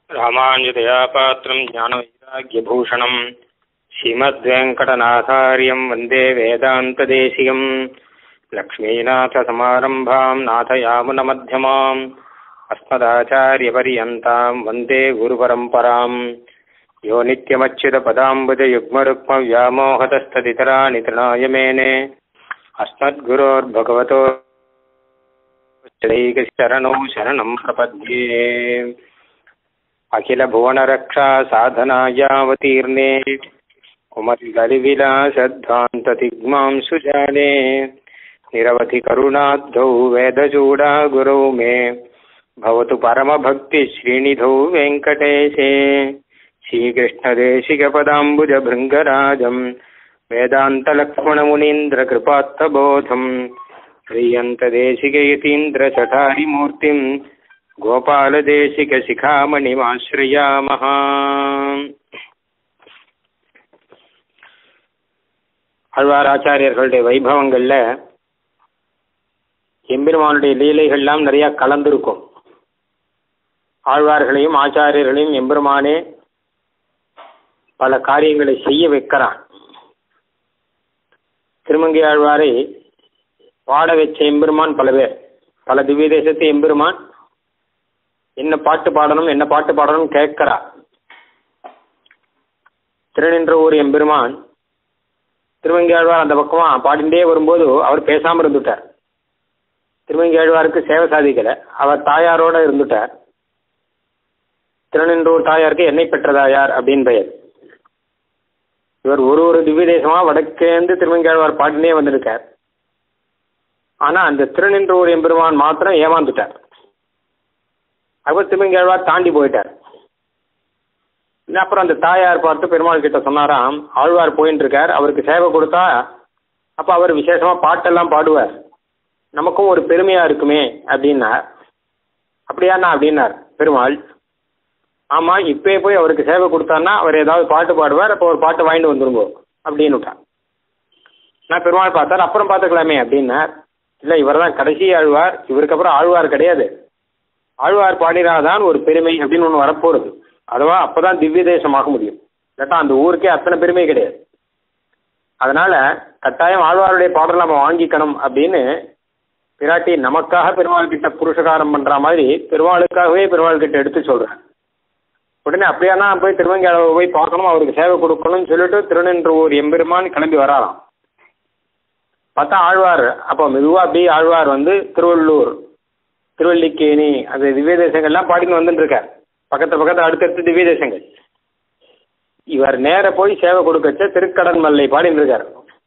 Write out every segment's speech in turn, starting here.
रामाञ्जतया पात्रं ज्ञानवैराग्यभूषणम् श्रीमद्वेङ्कटनाथार्यं वन्दे वेदान्तदेशिकम् लक्ष्मीनाथसमारम्भां नाथयामुनमध्यमाम् अस्मदाचार्यपर्यन्तां वन्दे गुरुपरम्पराम् यो नित्यमच्युतपदाम्बुजयुग्मरुक्मव्यामोहतस्तदितराणि तृणाय मेने अस्मद्गुरोर्भगवतो चैकशरणौ शरणं प्रपद्ये अखिलभुवनरक्षा साधनायावतीर्णे कुमतिगलिविलासध्वान्ततिग्मां सुजाने निरवधिकरुणाब्धौ वेदचूडा गुरौ मे भवतु परमभक्तिश्रीनिधौ वेङ्कटेशे श्रीकृष्णदेशिकपदाम्बुजभृङ्गराजम् वेदान्तलक्ष्मणमुनीन्द्रकृपात्तबोधम् श्रीयन्तदेशिकयतीन्द्रचटारिमूर्तिम् गोपालदेशिकशिखामणिमाश्रयामः ஆழ்வார் ஆச்சாரியர்களுடைய வைபவங்கள்ல எம்பெருமானுடைய லீலைகள்லாம் நிறைய கலந்திருக்கும் ஆழ்வார்களையும் ஆச்சாரியர்களையும் எம்பெருமானே பல காரியங்களை செய்ய வைக்கிறான் திருமங்கை ஆழ்வாரை பாட வச்ச எம்பெருமான் பல பேர் பல திவ்ய தேசத்து எம்பெருமான் என்ன பாட்டு பாடணும் என்ன பாட்டு பாடணும் கேட்கிறா திருநின்ற ஊர் எம்பெருமான் திருவங்கியாழ்வார் அந்த பக்கமா பாடிண்டே வரும்போது அவர் பேசாம இருந்துட்டார் திருவங்கியாழ்வாருக்கு சேவை சாதிக்கல அவர் தாயாரோட இருந்துட்டார் திருநின்றூர் தாயாருக்கு என்னை பெற்றதாயார் அப்படின்னு பெயர் இவர் ஒரு ஒரு திவ்ய தேசமா வடக்கேந்து திருவங்கியாழ்வார் பாடினே வந்திருக்கார் ஆனா அந்த திருநின்றூர் எம்பெருமான் மாத்திரம் ஏமாந்துட்டார் அவர் திருமங்கேழ்வார் தாண்டி போயிட்டார் அப்புறம் அந்த தாயார் பார்த்து பெருமாள் கிட்ட சொன்னாராம் ஆழ்வார் போயின்னு இருக்கார் அவருக்கு சேவை கொடுத்தா அப்ப அவர் விசேஷமா பாட்டெல்லாம் பாடுவார் நமக்கும் ஒரு பெருமையா இருக்குமே அப்படின்னார் அப்படியாண்ணா அப்படின்னார் பெருமாள் ஆமா இப்பே போய் அவருக்கு சேவை கொடுத்தான்னா அவர் ஏதாவது பாட்டு பாடுவார் அப்போ ஒரு பாட்டு வாங்கிட்டு வந்துருங்கோ அப்படின்னு விட்டார் நான் பெருமாள் பார்த்தார் அப்புறம் பார்த்துக்கலாமே அப்படின்னார் இல்லை இவர் தான் கடைசி ஆழ்வார் இவருக்கு அப்புறம் ஆழ்வார் கிடையாது ஆழ்வார் பாடினாதான் ஒரு பெருமை அப்படின்னு ஒன்று வரப்போகிறது அதுவா அப்போதான் திவ்ய தேசமாக முடியும் இல்லாட்டா அந்த ஊருக்கே அத்தனை பெருமை கிடையாது அதனால கட்டாயம் ஆழ்வாருடைய பாடல் நம்ம வாங்கிக்கணும் அப்படின்னு பிராட்டி நமக்காக பெருமாள் கிட்ட புருஷகாரம் பண்ற மாதிரி பெருமாளுக்காகவே பெருமாள் கிட்ட எடுத்து சொல்றேன் உடனே அப்படியானா போய் திருவங்கியாளவை போய் பார்க்கணும் அவருக்கு சேவை கொடுக்கணும்னு சொல்லிட்டு திருநின்ற ஊர் எம்பெருமான் கிளம்பி வராராம் பார்த்தா ஆழ்வார் அப்போ மெதுவாக அப்படியே ஆழ்வார் வந்து திருவள்ளூர் திருவல்லிக்கேணி அந்த திவ்ய தேசங்கள்லாம் பாடின்னு வந்துட்டு இருக்கார் பக்கத்து பக்கத்து அடுத்தடுத்து திவ்ய தேசங்கள் இவர் நேர போய் சேவை கொடுக்கச்ச திருக்கடன் மல்லை பாடின்னு இருக்கார்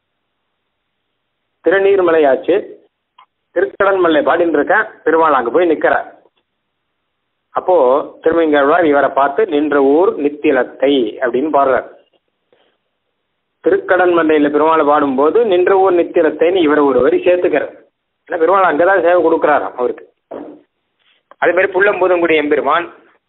திருநீர்மலை ஆச்சு திருக்கடன் மல்லை பாடின்னு இருக்கேன் பெருமாள் அங்கே போய் நிற்கிறார் அப்போ திருமங்கழ்வார் இவரை பார்த்து நின்ற ஊர் நித்திலத்தை அப்படின்னு பாடுறார் திருக்கடன் மல்லையில் பெருமாளை பாடும்போது நின்ற ஊர் நித்திலத்தைன்னு இவர் ஒரு வரி சேர்த்துக்கிறார் ஏன்னா பெருமாள் அங்கதான் சேவை கொடுக்குறாராம் அவருக்கு அதே மாதிரி புள்ளம்பூதங்குடி எம்பெருமான்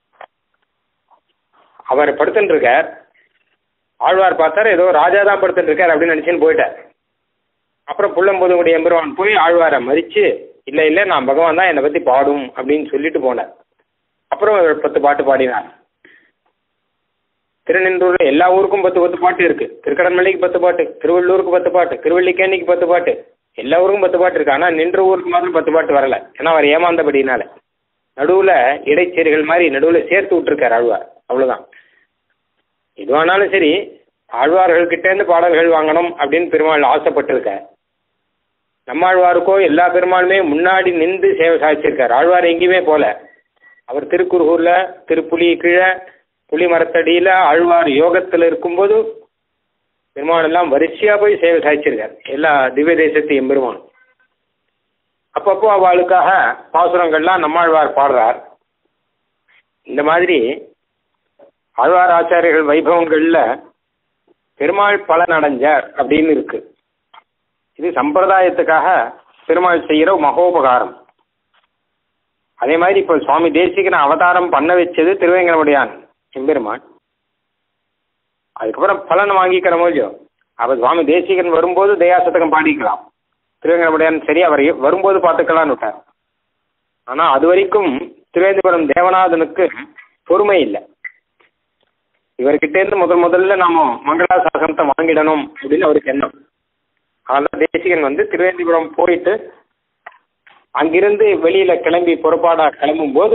அவர் படுத்துட்டு இருக்கார் ஆழ்வார் பார்த்தார் ஏதோ ராஜா தான் படுத்துட்டு இருக்கார் அப்படின்னு நினைச்சுன்னு போயிட்டார் அப்புறம் புள்ளம்பூதங்குடி எம்பெருமான் போய் ஆழ்வாரை மறிச்சு இல்லை இல்லை நான் பகவான் தான் என்னை பற்றி பாடும் அப்படின்னு சொல்லிட்டு போனார் அப்புறம் ஒரு பத்து பாட்டு பாடினார் திருநின்றூர்ல எல்லா ஊருக்கும் பத்து பத்து பாட்டு இருக்கு திருக்கடன்மலைக்கு பத்து பாட்டு திருவள்ளூருக்கு பத்து பாட்டு திருவள்ளிக்கேணிக்கு பத்து பாட்டு எல்லா ஊருக்கும் பத்து பாட்டு இருக்கு ஆனால் நின்ற ஊருக்கு மாத்திரம் பத்து பாட்டு வரல ஏன்னா அவர் ஏமாந்தபடினால நடுவில் இடைச்சேரிகள் மாதிரி நடுவில் சேர்த்து விட்டுருக்கார் ஆழ்வார் அவ்வளோதான் எதுவானாலும் சரி ஆழ்வார்கள் கிட்டேருந்து பாடல்கள் வாங்கணும் அப்படின்னு பெருமாள் ஆசைப்பட்டிருக்கார் நம்மாழ்வாருக்கோ எல்லா பெருமாளுமே முன்னாடி நின்று சேவை சாதிச்சிருக்கார் ஆழ்வார் எங்கேயுமே போல அவர் திருக்குறுகூரில் திருப்புலி கீழே புலி மரத்தடியில் ஆழ்வார் யோகத்தில் இருக்கும்போது பெருமாள் எல்லாம் வரிசையாக போய் சேவை சாதிச்சிருக்கார் எல்லா திவ்ய தேசத்து எம்பெருமானும் அப்பப்போ அவளுக்காக பாசுரங்கள்லாம் நம்மாழ்வார் பாடுறார் இந்த மாதிரி ஆழ்வார் ஆச்சாரியர்கள் வைபவங்களில் பெருமாள் பலன் அடைஞ்சார் அப்படின்னு இருக்கு இது சம்பிரதாயத்துக்காக பெருமாள் செய்கிற மகோபகாரம் அதே மாதிரி இப்போ சுவாமி தேசிகனை அவதாரம் பண்ண வச்சது திருவேங்கடமுடியான் எம்பெருமான் அதுக்கப்புறம் பலன் வாங்கிக்கிற இல்லையோ அப்போ சுவாமி தேசிகன் வரும்போது தயாசதகம் பாடிக்கலாம் திருவேங்கடமுடியான் சரி அவர் வரும்போது பார்த்துக்கலான்னு விட்டார் ஆனால் அது வரைக்கும் திருவேந்திபுரம் தேவநாதனுக்கு பொறுமை இல்லை இவர்கிட்ட இருந்து முதல் முதல்ல நாம மங்களாசாசனத்தை வாங்கிடணும் அப்படின்னு அவருக்கு எண்ணம் அதனால தேசிகன் வந்து திருவேந்திபுரம் போயிட்டு அங்கிருந்து வெளியில கிளம்பி புறப்பாடா கிளம்பும் போது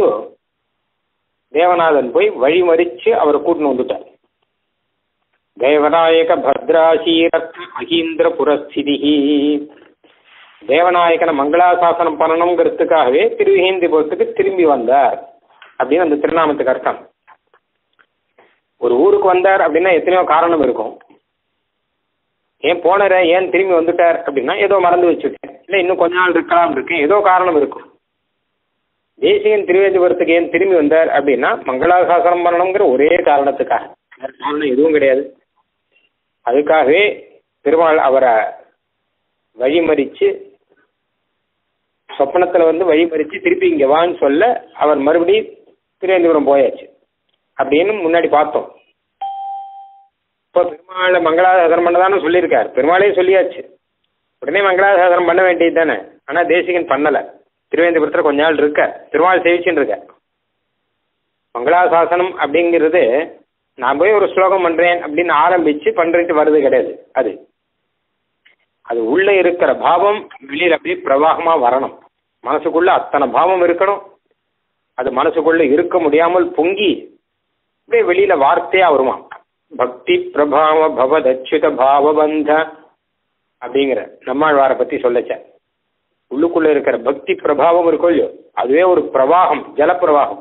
தேவநாதன் போய் வழிமறிச்சு அவரை கூட்டின்னு வந்துட்டார் தேவநாயக பத்ராசீரத் மகீந்திர புரஸ்திதி தேவநாயகனை மங்களாசாசனம் பண்ணணுங்கிறதுக்காகவே திருவிஹேந்திபுரத்துக்கு திரும்பி வந்தார் அப்படின்னு அந்த திருநாமத்துக்கு அர்த்தம் ஒரு ஊருக்கு வந்தார் அப்படின்னா எத்தனையோ காரணம் இருக்கும் ஏன் போனார ஏன் திரும்பி வந்துட்டார் அப்படின்னா ஏதோ மறந்து வச்சுட்டேன் இல்லை இன்னும் கொஞ்ச நாள் இருக்கலாம் இருக்கேன் ஏதோ காரணம் இருக்கும் தேசிகன் திருவேந்திபுரத்துக்கு ஏன் திரும்பி வந்தார் அப்படின்னா மங்களாசாசனம் பண்ணணுங்கிற ஒரே காரணத்துக்காக வேற காரணம் எதுவும் கிடையாது அதுக்காகவே பெருமாள் அவரை வழிமறிச்சு சொப்பனத்தில் வந்து வழிமறிச்சு திருப்பி இங்கே வான்னு சொல்ல அவர் மறுபடியும் திருவேந்திபுரம் போயாச்சு அப்படின்னு முன்னாடி பார்த்தோம் இப்போ பெருமாளை மங்களாசாசனம் பண்ண தானே சொல்லியிருக்கார் பெருமாளே சொல்லியாச்சு உடனே மங்களாசாசனம் பண்ண வேண்டியது தானே ஆனால் தேசிகன் பண்ணலை திருவேந்திபுரத்தில் கொஞ்ச நாள் இருக்க திருமால் சேவிச்சுன்னு இருக்க மங்களாசாசனம் அப்படிங்கிறது நான் போய் ஒரு ஸ்லோகம் பண்ணுறேன் அப்படின்னு ஆரம்பித்து பண்ணுறதுக்கு வருது கிடையாது அது அது உள்ளே இருக்கிற பாவம் வெளியில் அப்படியே பிரவாகமாக வரணும் மனசுக்குள்ள அத்தனை பாவம் இருக்கணும் அது மனசுக்குள்ள இருக்க முடியாமல் பொங்கி அப்படியே வெளியில வார்த்தையா வருமா பக்தி பிரபாவ பவதச்சுத பாவபந்த அப்படிங்கிற நம்மாழ்வாரை பத்தி சொல்லச்ச உள்ளுக்குள்ள இருக்கிற பக்தி பிரபாவம் இருக்கும் இல்லையோ அதுவே ஒரு பிரவாகம் ஜலப்பிரவாகம்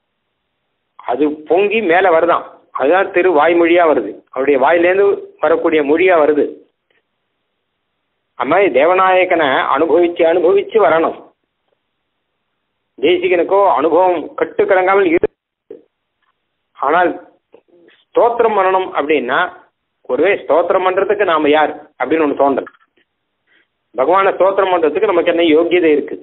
அது பொங்கி மேல வருதான் அதுதான் திரு வாய்மொழியா வருது அவருடைய வாயிலேருந்து வரக்கூடிய மொழியா வருது அது மாதிரி தேவநாயகனை அனுபவிச்சு அனுபவிச்சு வரணும் தேசிகனுக்கோ அனுபவம் கட்டுக்கடங்காமல் இரு ஆனால் ஸ்தோத்திரம் பண்ணணும் அப்படின்னா ஒருவே ஸ்தோத்திரம் பண்றதுக்கு நாம யார் அப்படின்னு ஒன்று தோன்றல் பகவானை ஸ்தோத்திரம் பண்றதுக்கு நமக்கு என்ன யோகியதை இருக்கு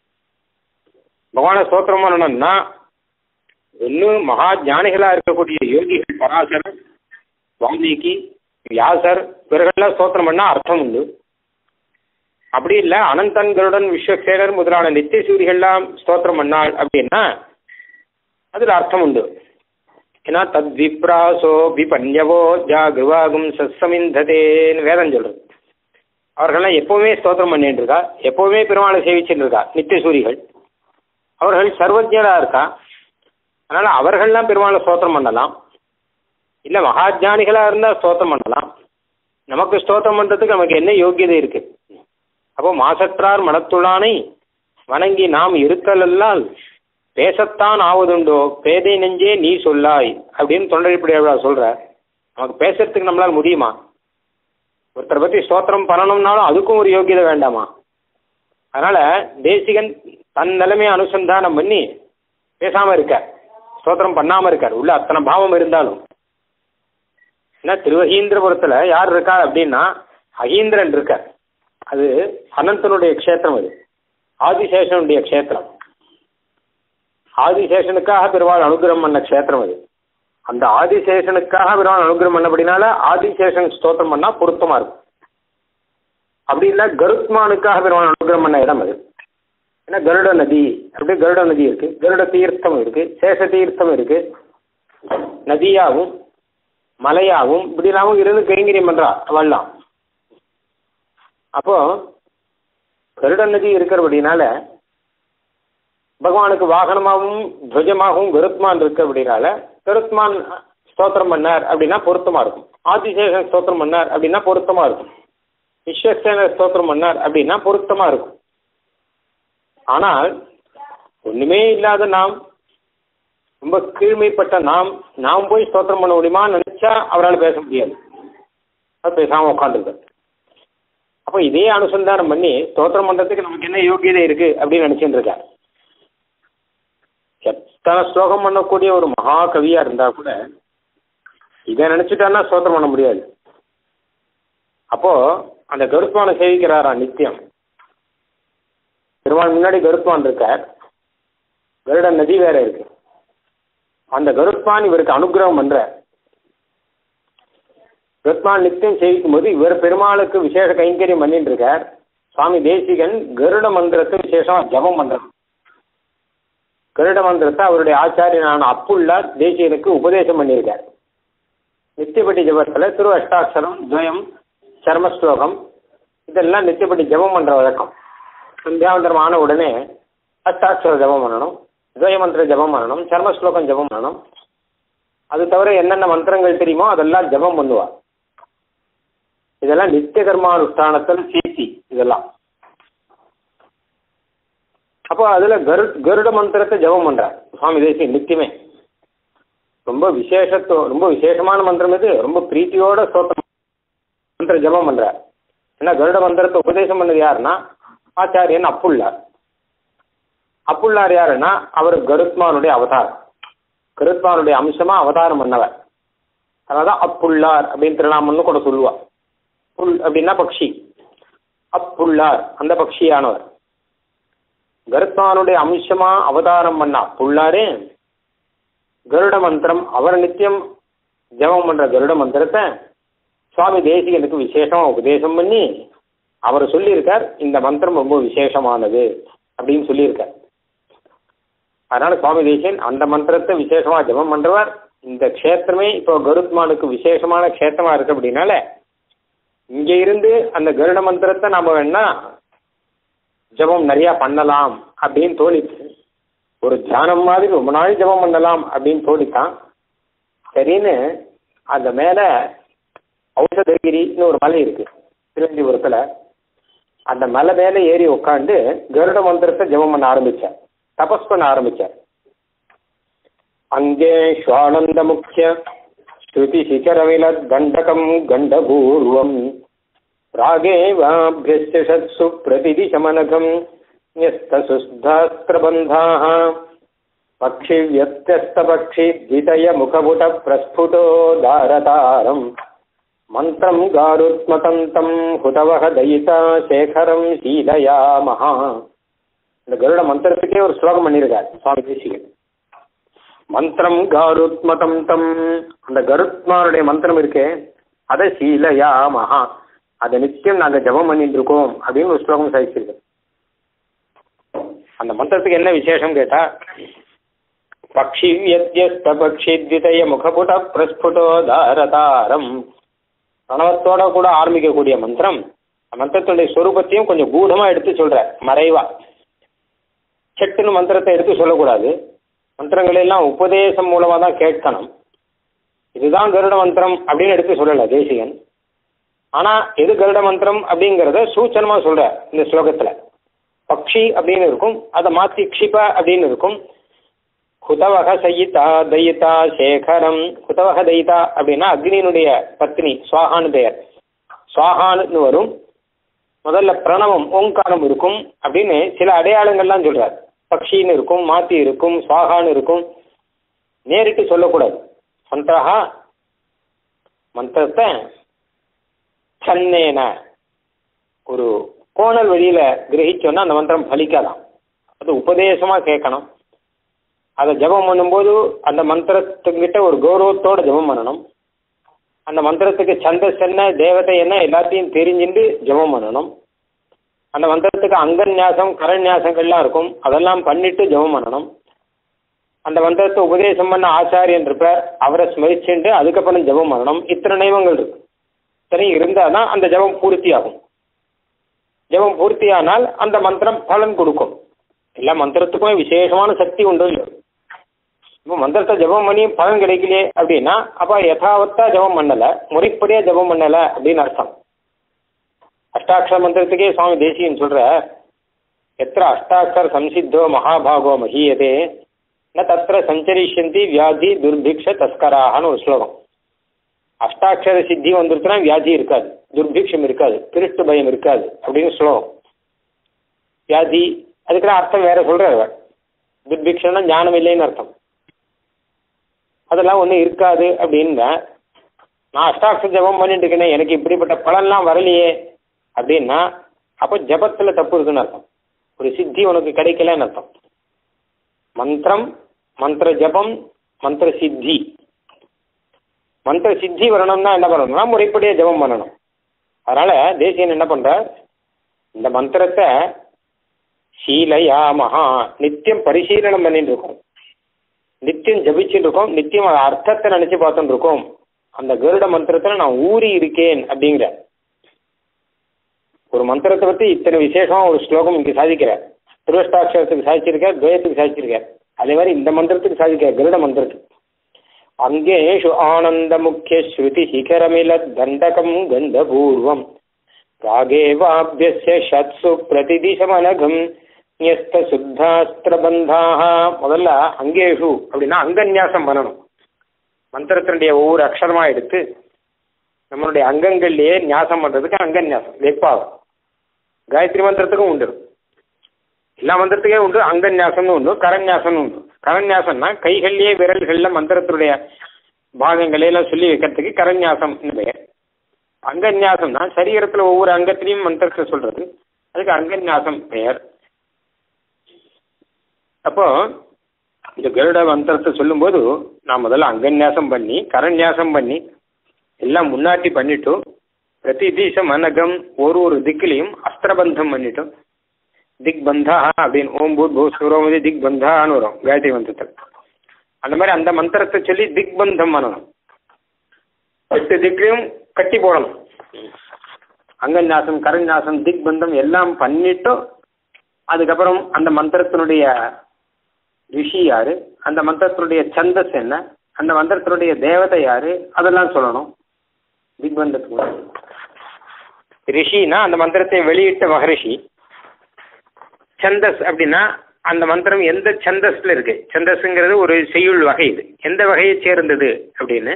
பகவானை ஸ்தோத்திரம் பண்ணணும்னா இன்னும் மகா ஞானிகளா இருக்கக்கூடிய யோகிகள் பராசரர் வால்மீகி வியாசர் இவர்கள்லாம் ஸ்தோத்திரம் பண்ணா அர்த்தம் உண்டு அப்படி இல்லை அனந்தன்களுடன் விஸ்வசேகர் முதலான நித்திய சூரிகள்லாம் ஸ்தோத்திரம் பண்ணாள் அப்படின்னா அதில் அர்த்தம் உண்டு ஏன்னா தத் விப்ராசோ விபன்யவோ ஜாகிருவாகும் சசமிந்ததேன்னு வேதம் சொல்றது அவர்கள்லாம் எப்பவுமே ஸ்தோத்திரம் பண்ணிட்டு இருக்கா எப்பவுமே பெருமாளை சேவிச்சுட்டு இருக்கா நித்திய சூரிகள் அவர்கள் சர்வஜரா இருக்கா அதனால அவர்கள்லாம் பெருமாளை ஸ்தோத்திரம் பண்ணலாம் இல்லை மகாஜானிகளா இருந்தால் ஸ்தோத்திரம் பண்ணலாம் நமக்கு ஸ்தோத்திரம் பண்றதுக்கு நமக்கு என்ன யோகியதை இருக்கு அப்போ மாசற்றார் மனத்துளானை வணங்கி நாம் இருத்தலல்லால் பேசத்தான் ஆவதுண்டோ பேதை நெஞ்சே நீ சொல்லாய் அப்படின்னு தொண்டரிப்படியா சொல்ற நமக்கு பேசுறதுக்கு நம்மளால் முடியுமா ஒருத்தரை பத்தி ஸ்தோத்திரம் பண்ணணும்னாலும் அதுக்கும் ஒரு யோகியதை வேண்டாமா அதனால தேசிகன் தன் நிலைமையை அனுசந்தானம் பண்ணி பேசாம இருக்க ஸ்தோத்திரம் பண்ணாம இருக்கார் உள்ள அத்தனை பாவம் இருந்தாலும் ஏன்னா திருவகீந்திரபுரத்துல யார் இருக்கா அப்படின்னா அகீந்திரன் இருக்கார் அது அனந்தனுடைய க்ஷேத்திரம் அது ஆதிசேஷனுடைய க்ஷேத்திரம் ஆதிசேஷனுக்காக பெருமாள் அனுகிரகம் பண்ண க்ஷேத்திரம் அது அந்த ஆதிசேஷனுக்காக பெருமாள் அனுகிரகம் பண்ணபடினால ஆதிசேஷன் ஸ்தோத்திரம் பண்ணா பொருத்தமா இருக்கும் அப்படி இல்லை கருத்மானுக்காக பெருமாள் அனுகிரகம் பண்ண இடம் அது ஏன்னா கருட நதி அப்படி கருட நதி இருக்கு கருட தீர்த்தம் இருக்கு சேஷ தீர்த்தம் இருக்கு நதியாகவும் மலையாகவும் இப்படிலாவும் இருந்து கைங்கரியம் பண்றா அவள்லாம் அப்போ கருட நதி இருக்கிறபடினால பகவானுக்கு வாகனமாகவும் துவஜமாகவும் கருத்மான் இருக்கு அப்படின்னால கருத்மான் ஸ்தோத்திரம் பண்ணார் அப்படின்னா பொருத்தமா இருக்கும் ஆதிசேஷன் ஸ்தோத்திரம் பண்ணார் அப்படின்னா பொருத்தமா இருக்கும் விஸ்வசேன ஸ்தோத்திரம் பண்ணார் அப்படின்னா பொருத்தமா இருக்கும் ஆனால் ஒண்ணுமே இல்லாத நாம் ரொம்ப கீழ்மைப்பட்ட நாம் நாம் போய் ஸ்தோத்திரம் பண்ண முடியுமான்னு நினைச்சா அவரால் பேச முடியாது அவர் பேசாம உட்காந்துருக்கார் அப்போ இதே அனுசந்தானம் பண்ணி ஸ்தோத்திரம் பண்றதுக்கு நமக்கு என்ன யோகியதை இருக்கு அப்படின்னு நினைச்சுட்டு இருக்கார் எத்தனை ஸ்லோகம் பண்ணக்கூடிய ஒரு மகா கவியா இருந்தா கூட இதை நினைச்சுட்டான்னா ஸ்தோத்திரம் பண்ண முடியாது அப்போ அந்த கருத்மானை சேவிக்கிறாரா நித்தியம் பெருமாள் முன்னாடி கருத்மான் இருக்கார் கருட நதி வேற இருக்கு அந்த கருத்மான் இவருக்கு அனுகிரகம் பண்ற கருத்மான் நித்தியம் சேவிக்கும் போது இவர் பெருமாளுக்கு விசேஷ கைங்கரியம் பண்ணிட்டு இருக்கார் சுவாமி தேசிகன் கருட மந்திரத்தை விசேஷமா ஜபம் பண்றார் கருட மந்திரத்தை அவருடைய ஆச்சாரியனான அப்புல்லா தேசியனுக்கு உபதேசம் பண்ணியிருக்கார் நித்தியப்பட்டி ஜபத்தில் திரு அஷ்டாட்சரம் துவயம் சர்மஸ்லோகம் இதெல்லாம் நித்தியப்பட்டி ஜபம் பண்ணுற வழக்கம் சந்தியாவந்தரம் ஆன உடனே அஷ்டாட்சர ஜபம் பண்ணணும் துவயமந்திர ஜபம் பண்ணணும் சர்மஸ்லோகம் ஜபம் பண்ணணும் அது தவிர என்னென்ன மந்திரங்கள் தெரியுமோ அதெல்லாம் ஜபம் பண்ணுவா இதெல்லாம் நித்திய கர்மானுஷ்டானத்தில் சிசி இதெல்லாம் அப்போ அதில் கரு கருட மந்திரத்தை ஜபம் பண்ணுறார் சுவாமி தேசியம் நித்தியமே ரொம்ப விசேஷத்தோ ரொம்ப விசேஷமான மந்திரம் இது ரொம்ப பிரீத்தியோட ஸ்தோத்திரம் மந்திர ஜபம் பண்ணுறார் ஏன்னா கருட மந்திரத்தை உபதேசம் பண்ணது யாருன்னா ஆச்சாரியன் அப்புள்ளார் அப்புள்ளார் யாருன்னா அவர் கருத்மானுடைய அவதாரம் கருத்மானுடைய அம்சமா அவதாரம் பண்ணவர் அதான் அப்புள்ளார் அப்படின்னு திருநாமன்னு கூட சொல்லுவா புல் அப்படின்னா பக்ஷி அப்புள்ளார் அந்த பக்ஷியானவர் கருத்மானுடைய அம்சமா அவதாரம் பண்ண அப்புள்ளாரே கருட மந்திரம் அவர் நித்தியம் ஜபம் பண்ற கருட மந்திரத்தை சுவாமி தேசிகனுக்கு விசேஷமா உபதேசம் பண்ணி அவர் சொல்லியிருக்கார் இந்த மந்திரம் ரொம்ப விசேஷமானது அப்படின்னு சொல்லியிருக்கார் அதனால சுவாமி தேசியன் அந்த மந்திரத்தை விசேஷமா ஜபம் பண்றவர் இந்த க்ஷேத்திரமே இப்போ கருத்மானுக்கு விசேஷமான க்ஷேத்திரமா இருக்கு அப்படின்னால இங்க இருந்து அந்த கருட மந்திரத்தை நாம வேணா ஜபம் நிறைய பண்ணலாம் அப்படின்னு தோணிச்சு ஒரு தியானம் மாதிரி ரொம்ப நாள் ஜபம் பண்ணலாம் அப்படின்னு தோணித்தான் சரின்னு அந்த மேல ஔஷதகிரின்னு ஒரு மலை இருக்கு திருவந்திபுரத்துல அந்த மலை மேல ஏறி உட்காந்து கருட மந்திரத்தை ஜபம் பண்ண ஆரம்பிச்சார் தபஸ் பண்ண ஆரம்பிச்சார் அங்கே ஸ்வானந்த முக்கிய ஸ்ருதி சிகரவிலத் கண்டகம் கண்டபூர்வம் ராகேவாபியஸ்து பிரதிதிசமனகம் न्यस्तसुस्धास्त्रबन्धाः पक्षिव्यत्यस्तपक्षिद्वितयमुखपुटप्रस्फुटो दारतारम् मन्त्रम् गारुत्मतन्तम् हुतवः दयिता சேகரம் சீலயாமஹா இந்த கருட மந்திரத்துக்கே ஒரு ஸ்லோகம் பண்ணியிருக்கார் சுவாமி தேசிகன் மந்திரம் காருத்மதம் தம் அந்த கருத்மாருடைய மந்திரம் இருக்கே அதை சீலயாமஹா அதை நித்தியம் நாங்கள் ஜபம் பண்ணிட்டு இருக்கோம் அப்படின்னு ஒரு ஸ்லோகம் சாதிச்சிருக்கேன் அந்த மந்திரத்துக்கு என்ன விசேஷம் கேட்டா பக்ஷி வியத்தியஸ்த பக்ஷி திதய முகபுட பிரஸ்புடோ தாரதாரம் பிரணவத்தோட கூட ஆரம்பிக்கக்கூடிய மந்திரம் மந்திரத்துடைய சொரூபத்தையும் கொஞ்சம் கூடமா எடுத்து சொல்ற மறைவா செட்டுன்னு மந்திரத்தை எடுத்து சொல்லக்கூடாது மந்திரங்களை எல்லாம் உபதேசம் மூலமா தான் கேட்கணும் இதுதான் கருட மந்திரம் அப்படின்னு எடுத்து சொல்லல தேசிகன் ஆனா எது கருட மந்திரம் அப்படிங்கிறத சூச்சனமா சொல்ற இந்த ஸ்லோகத்துல பக்ஷி அப்படின்னு இருக்கும் அதை மாத்தி க்ஷிப அப்படின்னு இருக்கும் ஹுதவக சயிதா தயிதா சேகரம் ஹுதவக தயிதா அப்படின்னா அக்னியினுடைய பத்னி சுவாகான்னு பெயர் சுவாகான்னு வரும் முதல்ல பிரணவம் ஓங்காரம் இருக்கும் அப்படின்னு சில அடையாளங்கள்லாம் சொல்றார் பக்ஷின்னு இருக்கும் மாத்தி இருக்கும் சுவாகான்னு இருக்கும் நேரிட்டு சொல்லக்கூடாது மந்திரஹா மந்திரத்தை சன்னேன ஒரு கோணல் வழியில கிரகிச்சோன்னா அந்த மந்திரம் பலிக்காதான் அது உபதேசமா கேட்கணும் அதை ஜபம் பண்ணும்போது அந்த மந்திரத்துக்கிட்ட ஒரு கௌரவத்தோட ஜபம் பண்ணணும் அந்த மந்திரத்துக்கு சந்தஸ் என்ன தேவதை என்ன எல்லாத்தையும் தெரிஞ்சுட்டு ஜபம் பண்ணணும் அந்த மந்திரத்துக்கு அங்கன்யாசம் கரண்யாசங்கள்லாம் இருக்கும் அதெல்லாம் பண்ணிட்டு ஜபம் பண்ணணும் அந்த மந்திரத்தை உபதேசம் பண்ண ஆச்சாரியன் இருப்பார் அவரை ஸ்மரிச்சுட்டு அதுக்கப்புறம் ஜபம் பண்ணணும் இத்தனை நியமங்கள் இருக்கு சரி இருந்தால் தான் அந்த ஜபம் பூர்த்தி ஆகும் ஜபம் பூர்த்தியானால் அந்த மந்திரம் பலன் கொடுக்கும் எல்லா மந்திரத்துக்கும் விசேஷமான சக்தி உண்டு இல்லையோ இப்போ மந்திரத்தை ஜபம் பண்ணி பலன் கிடைக்கலையே அப்படின்னா அப்போ யதாவத்தா ஜபம் பண்ணலை முறைப்படியாக ஜபம் பண்ணலை அப்படின்னு அர்த்தம் அஷ்டாட்சர மந்திரத்துக்கே சுவாமி தேசியன் சொல்ற எத்திர அஷ்டாட்சர சம்சித்தோ மகாபாகோ மகீயதே ந தத்திர சஞ்சரிஷந்தி வியாதி துர்பிக்ஷ தஸ்கராகனு ஒரு ஸ்லோகம் அஷ்டாட்சர சித்தி வந்துருச்சுன்னா வியாதி இருக்காது துர்பிக்ஷம் இருக்காது திருட்டு பயம் இருக்காது அப்படின்னு ஸ்லோகம் வியாதி அதுக்கெல்லாம் அர்த்தம் வேற சொல்றாரு துர்பிக்ஷம்னா ஞானம் இல்லைன்னு அர்த்தம் அதெல்லாம் ஒன்றும் இருக்காது அப்படின்னு நான் அஷ்டாட்சர ஜபம் பண்ணிட்டு இருக்கேனே எனக்கு இப்படிப்பட்ட பலன்லாம் வரலையே அப்படின்னா அப்போ ஜபத்தில் தப்பு இருக்குன்னு அர்த்தம் ஒரு சித்தி உனக்கு கிடைக்கலன்னு அர்த்தம் மந்திரம் மந்திர ஜபம் மந்திர சித்தி மந்திர சித்தி வரணும்னா என்ன பண்ணணும்னா முறைப்படியாக ஜபம் பண்ணணும் அதனால தேசியன் என்ன பண்ற இந்த மந்திரத்தை சீலையாமஹா நித்தியம் பரிசீலனம் பண்ணிட்டு இருக்கோம் நித்தியம் ஜபிச்சுட்டு இருக்கோம் நித்தியம் அது அர்த்தத்தை நினைச்சு பார்த்துட்டு இருக்கோம் அந்த கருட மந்திரத்துல நான் ஊறி இருக்கேன் அப்படிங்கிற ஒரு மந்திரத்தை பத்தி இத்தனை விசேஷமா ஒரு ஸ்லோகம் இங்க சாதிக்கிறார் திருவஷ்டாட்சரத்துக்கு சாதிச்சிருக்கார் துவயத்துக்கு சாதிச்சிருக்கார் அதே மாதிரி இந்த மந்திரத்துக்கு சாதிக்கிறார் கருட மந்திரத்துக்கு அங்கேஷு ஆனந்த முக்கிய ஸ்ருதி சிகரமில தண்டகம் கந்தபூர்வம் ராகேவாபியஸ்ய ஷத்சு பிரதிதிசமனகம் நியஸ்த சுத்தாஸ்திரபந்தாக முதல்ல அங்கேஷு அப்படின்னா அங்கன்யாசம் பண்ணணும் மந்திரத்தினுடைய ஒவ்வொரு அக்ஷரமா எடுத்து நம்மளுடைய அங்கங்கள்லயே நியாசம் பண்றதுக்கு அங்கன்யாசம் வெப்பாவம் காயத்ரி மந்திரத்துக்கும் உண்டு எல்லா மந்திரத்துக்கே உண்டு அங்கன்யாசம்னு உண்டு கரன்யாசம்னு உண்டு கரன்யாசம்னா கைகள்லயே விரல்கள்ல மந்திரத்தினுடைய பாகங்களை எல்லாம் சொல்லி வைக்கிறதுக்கு கரன்யாசம் பெயர் அங்கன்யாசம்னா சரீரத்துல ஒவ்வொரு அங்கத்திலையும் மந்திரத்தை சொல்றது அதுக்கு அங்கன்யாசம் பெயர் அப்போ இந்த கருட மந்திரத்தை சொல்லும்போது நான் முதல்ல அங்கன்யாசம் பண்ணி கரன்யாசம் பண்ணி எல்லாம் முன்னாடி பண்ணிட்டு பிரதி தீசம் அனகம் ஒரு ஒரு திக்கிலையும் அஸ்திரபந்தம் பண்ணிட்டோம் திக் பந்தா அப்படின்னு ஓம் பூத் பூ சூரோமதி திக் பந்தான்னு வரும் காயத்ரி மந்திரத்தில் அந்த மாதிரி அந்த மந்திரத்தை சொல்லி திக் பந்தம் பண்ணணும் எட்டு திக்கையும் கட்டி போடணும் அங்கன்யாசம் கரன்யாசம் திக் பந்தம் எல்லாம் பண்ணிட்டு அதுக்கப்புறம் அந்த மந்திரத்தினுடைய ரிஷி யாரு அந்த மந்திரத்தினுடைய சந்தஸ் என்ன அந்த மந்திரத்தினுடைய தேவதை யாரு அதெல்லாம் சொல்லணும் திக்பந்தத்துக்கு ரிஷினா அந்த மந்திரத்தை வெளியிட்ட மகரிஷி சந்தஸ் அப்படின்னா அந்த மந்திரம் எந்த சந்தஸ்ல இருக்கு சந்தஸ்ங்கிறது ஒரு செய்யுள் வகை இது எந்த வகையை சேர்ந்தது அப்படின்னு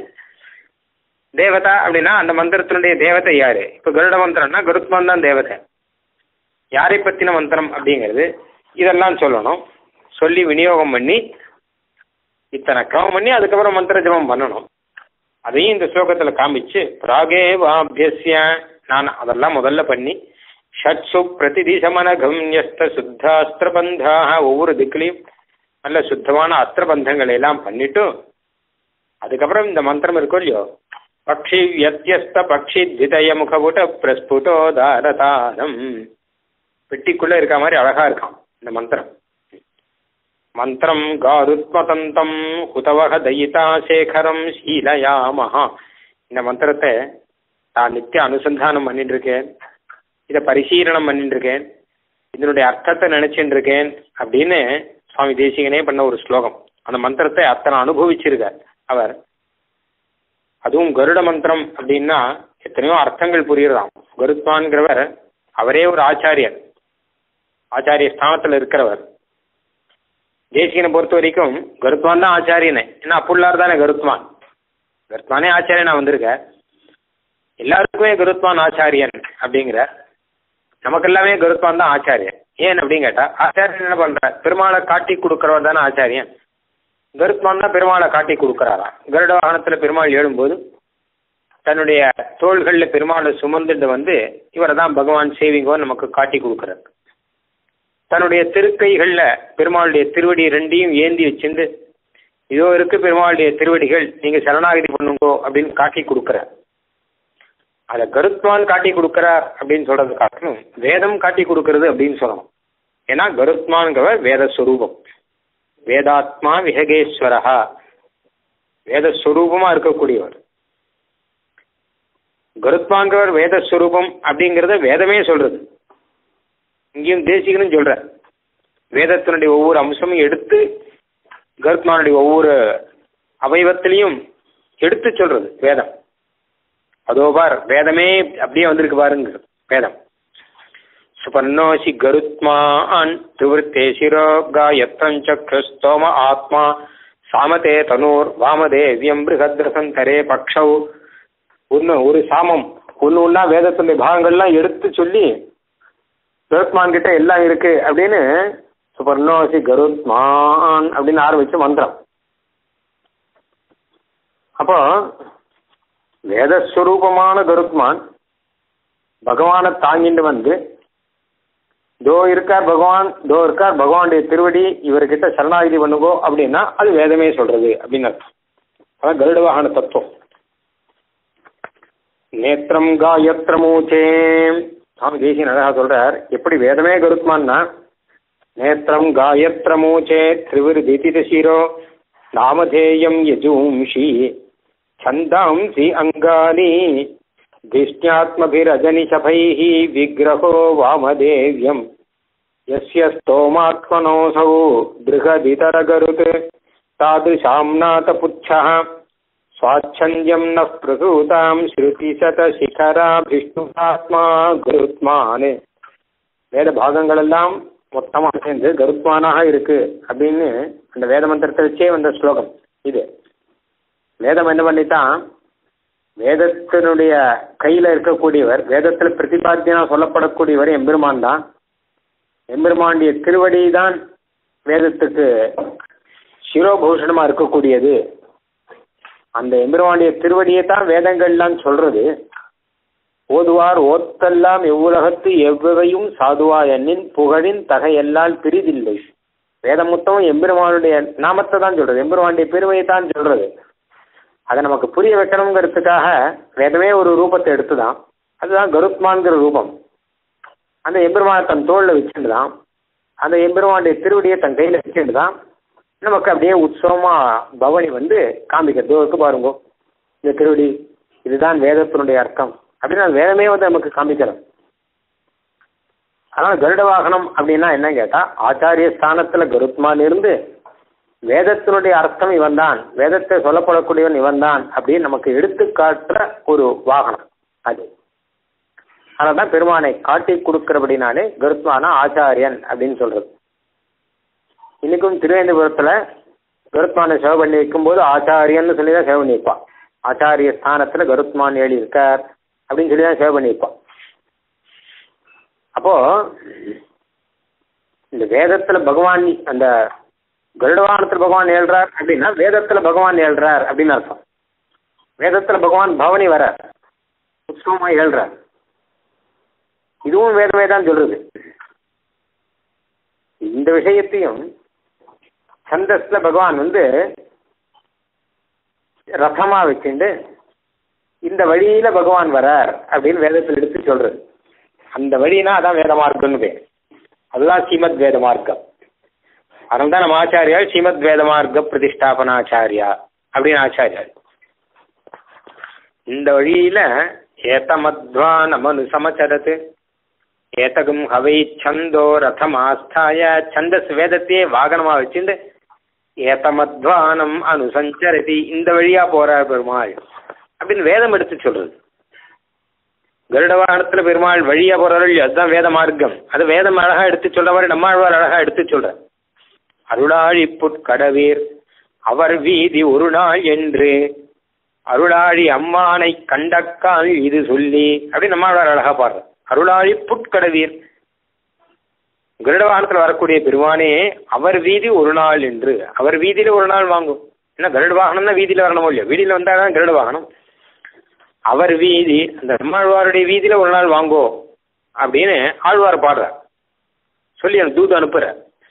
தேவதா அப்படின்னா அந்த மந்திரத்தினுடைய தேவதை யாரு இப்போ கருட மந்திரம்னா கருத்மான் தான் தேவதை யாரை பத்தின மந்திரம் அப்படிங்கிறது இதெல்லாம் சொல்லணும் சொல்லி விநியோகம் பண்ணி இத்தனை கிரமம் பண்ணி அதுக்கப்புறம் மந்திர ஜபம் பண்ணணும் அதையும் இந்த ஸ்லோகத்தில் காமிச்சு பிராகே வாபியசிய நான் அதெல்லாம் முதல்ல பண்ணி ஷட்சு பிரதிதிசமனகம் யஸ்த சுத்தாஸ்திரபந்தாக ஒவ்வொரு திக்கிலையும் நல்ல சுத்தமான அஸ்திரபந்தங்களை எல்லாம் பண்ணிட்டு அதுக்கப்புறம் இந்த மந்திரம் இருக்கும் இல்லையோ பக்ஷி வியத்தியஸ்த பக்ஷி திதய முகபுட பிரஸ்புடோ தாரதானம் பெட்டிக்குள்ள இருக்க மாதிரி அழகா இருக்கான் இந்த மந்திரம் மந்திரம் காருத்மதந்தம் ஹுதவக தயிதா சேகரம் சீலயாமஹா இந்த மந்திரத்தை நான் நித்திய அனுசந்தானம் பண்ணிட்டு இருக்கேன் இதை பரிசீலனம் பண்ணிட்டு இருக்கேன் இதனுடைய அர்த்தத்தை நினைச்சுட்டு இருக்கேன் அப்படின்னு சுவாமி தேசிகனே பண்ண ஒரு ஸ்லோகம் அந்த மந்திரத்தை அத்தனை அனுபவிச்சிருக்கார் அவர் அதுவும் கருட மந்திரம் அப்படின்னா எத்தனையோ அர்த்தங்கள் புரியுறதாம் கருத்மான்கிறவர் அவரே ஒரு ஆச்சாரியர் ஆச்சாரிய ஸ்தானத்தில் இருக்கிறவர் தேசிகனை பொறுத்த வரைக்கும் கருத்வான் தான் ஆச்சாரியனே ஏன்னா அப்புள்ளார் தானே கருத்வான் கருத்வானே ஆச்சாரியனா வந்திருக்க எல்லாருக்குமே கருத்வான் ஆச்சாரியன் அப்படிங்கிற நமக்கு எல்லாமே கருத்வான் தான் ஆச்சாரியன் ஏன் அப்படின்னு கேட்டா ஆச்சாரியன் என்ன பண்ற பெருமாளை காட்டி கொடுக்கிறவர் தானே ஆச்சாரியன் கருத்வான் தான் பெருமாளை காட்டி கொடுக்குறாராம் கருட வாகனத்துல பெருமாள் எழும்போது தன்னுடைய தோள்கள்ல பெருமாளை சுமந்துட்டு வந்து இவரை தான் பகவான் சேவிங்கோன்னு நமக்கு காட்டி கொடுக்குறாரு தன்னுடைய திருக்கைகள்ல பெருமாளுடைய திருவடி ரெண்டையும் ஏந்தி வச்சிருந்து இதோ இருக்கு பெருமாளுடைய திருவடிகள் நீங்க சரணாகதி பண்ணுங்கோ அப்படின்னு காட்டி கொடுக்கிறார் அதை கருத்வான் காட்டி கொடுக்கிறார் அப்படின்னு சொல்றது காட்டணும் வேதம் காட்டி கொடுக்கிறது அப்படின்னு சொல்லணும் ஏன்னா கருத்மான்கிறவர் வேதஸ்வரூபம் வேதாத்மா விஹகேஸ்வரஹா வேதஸ்வரூபமா இருக்கக்கூடியவர் கருத்மாங்கிறவர் வேதஸ்வரூபம் அப்படிங்கிறத வேதமே சொல்றது இங்கேயும் தேசிகனும் சொல்ற வேதத்தினுடைய ஒவ்வொரு அம்சமும் எடுத்து கருத்மானுடைய ஒவ்வொரு அவயவத்திலையும் எடுத்து சொல்றது வேதம் அதோ பார் வேதமே அப்படியே வந்திருக்கு பாருங்க வேதம் சுபர்ணோசி கருத்மான் திவிருத்தே சிரோ காயத்ரஞ்சக்ரஸ்தோம ஆத்மா சாமதே தனூர் வாமதேவியம் பிருகத்ரசந்தரே பக்ஷவ் ஒன்று ஒரு சாமம் ஒன்று ஒன்றா வேதத்தினுடைய பாகங்கள்லாம் எடுத்து சொல்லி கருத்மான் கிட்ட எல்லாம் இருக்கு அப்படின்னு சுபர்ணோசி கருத்மான் அப்படின்னு ஆரம்பிச்ச மந்திரம் அப்போ வேதஸ்வரூபமான கருத்மான் பகவானை தாங்கிட்டு வந்து தோ இருக்கார் பகவான் தோ இருக்கார் பகவானுடைய திருவடி இவர்கிட்ட சரணாகிதி பண்ணுங்கோ அப்படின்னா அது வேதமே சொல்றது அப்படின்னு அர்த்தம் அதான் கருட வாகன தத்துவம் நேத்திரம் காயத்ரமூச்சே சுவாமி தேசியன் அழகா சொல்றார் எப்படி வேதமே கருத்மான்னா நேத்திரம் காயத்ரமூச்சே திரிவிருதிதிசிரோ நாமதேயம் யஜூம்ஷி छन्दांसि अङ्गानि धिष्ण्यात्मभिरजनिशफैः विग्रहो वामदेव्यम् यस्य स्तोमात्मनोऽसौ बृहदितरगरुत् तादृशाम्नाथपुच्छः स्वाच्छन्द्यं नः प्रसूतां ஸ்ருதிசதசிகராபிஷ்ணுதாத்மா கருத்மான் வேத பாகங்கள் எல்லாம் மொத்தமாக சேர்ந்து கருத்மானாக இருக்கு அப்படின்னு அந்த வேத மந்திரத்தை வச்சே வந்த ஸ்லோகம் இது வேதம் என்ன பண்ணித்தான் வேதத்தினுடைய கையில இருக்கக்கூடியவர் வேதத்தில் பிரதிபாத்தியனா சொல்லப்படக்கூடியவர் எம்பெருமான் தான் எம்பெருமானுடைய திருவடி தான் வேதத்துக்கு சிரோபூஷணமா இருக்கக்கூடியது அந்த எம்பெருமானுடைய திருவடியை தான் வேதங்கள்லாம் சொல்றது ஓதுவார் ஓத்தெல்லாம் எவ்வுலகத்து எவ்வவையும் சாதுவா எண்ணின் புகழின் தகையெல்லால் பிரிதில்லை வேதம் மொத்தம் எம்பெருமானுடைய நாமத்தை தான் சொல்றது எம்பெருமானுடைய பெருமையை தான் சொல்றது அதை நமக்கு புரிய வைக்கணுங்கிறதுக்காக வேதமே ஒரு ரூபத்தை எடுத்துதான் அதுதான் கருத்மான்கிற ரூபம் அந்த எம்பெருமானை தன் தோளில் வச்சுட்டுதான் அந்த எம்பெருமானுடைய திருவடியை தன் கையில் வச்சுட்டு தான் நமக்கு அப்படியே உற்சவமா பவனி வந்து காமிக்கிறது இருக்கு பாருங்க இந்த திருவடி இதுதான் வேதத்தினுடைய அர்த்தம் அப்படின்னு அந்த வேதமே வந்து நமக்கு காமிக்கிறோம் அதனால கருட வாகனம் அப்படின்னா என்ன கேட்டா ஆச்சாரிய ஸ்தானத்துல கருத்மான் இருந்து வேதத்தினுடைய அர்த்தம் இவன் தான் வேதத்தை சொல்லப்படக்கூடியவன் இவன் தான் அப்படின்னு நமக்கு எடுத்து காட்டுற ஒரு வாகனம் அது அதனால்தான் பெருமானை காட்டி கொடுக்கிறபடினாலே கருத்மான ஆச்சாரியன் அப்படின்னு சொல்றது இன்னைக்கும் திருவேந்தபுரத்துல கருத்மானை சேவை பண்ணி வைக்கும்போது ஆச்சாரியன்னு சொல்லி தான் சேவை பண்ணி வைப்பான் ஆச்சாரிய ஸ்தானத்துல கருத்மான் ஏழி இருக்கார் அப்படின்னு சொல்லி தான் சேவை பண்ணி வைப்பான் அப்போ இந்த வேதத்துல பகவான் அந்த கருடவானத்தில் பகவான் ஏழ்றார் அப்படின்னா வேதத்துல பகவான் ஏழ்றார் அப்படின்னு அர்த்தம் வேதத்துல பகவான் பவனி வர உற்சவமா ஏழ்றார் இதுவும் வேதமே தான் சொல்றது இந்த விஷயத்தையும் சந்தஸ்ல பகவான் வந்து ரதமா வச்சுண்டு இந்த வழியில பகவான் வரார் அப்படின்னு வேதத்தில் எடுத்து சொல்றது அந்த வழினா அதான் வேத மார்க்கம்னு பேர் அதுதான் ஸ்ரீமத் வேத மார்க்கம் அதனால தான் நம்ம ஆச்சாரியால் ஸ்ரீமத் வேத மார்க்க பிரதிஷ்டாபனாச்சாரியா அப்படின்னு ஆச்சாரியார் இந்த வழியில ஏத்தமத்வா நமனு சமச்சரத்து ஏத்தகம் ஹவை சந்தோ ரதம் ஆஸ்தாய சந்தஸ் வேதத்தையே வாகனமா வச்சுட்டு ஏத்தமத்வானம் அனுசஞ்சரதி இந்த வழியா போறார் பெருமாள் அப்படின்னு வேதம் எடுத்து சொல்றது கருட வாகனத்துல பெருமாள் வழியா போறாரு அதுதான் வேத மார்க்கம் அது வேதம் அழகா எடுத்து சொல்ற மாதிரி நம்மாழ்வார் அழகா எடுத்து சொல்ற அருளாழி புட்கடவீர் அவர் வீதி ஒரு நாள் என்று அருளாழி அம்மானை கண்டக்கால் இது சொல்லி அப்படின்னு நம்மாழ்வார் அழகா பாடுற அருளாழி புட்கடவீர் கருட வாகனத்தில் வரக்கூடிய பெருமானே அவர் வீதி ஒரு நாள் என்று அவர் வீதியில ஒரு நாள் வாங்கும் ஏன்னா கருட வாகனம்னா வீதியில வரணும் இல்லையா வீதியில வந்தாதான் கருட வாகனம் அவர் வீதி அந்த நம்மாழ்வாருடைய வீதியில ஒரு நாள் வாங்கோ அப்படின்னு ஆழ்வார் பாடுறார் சொல்லி அந்த தூது அனுப்புற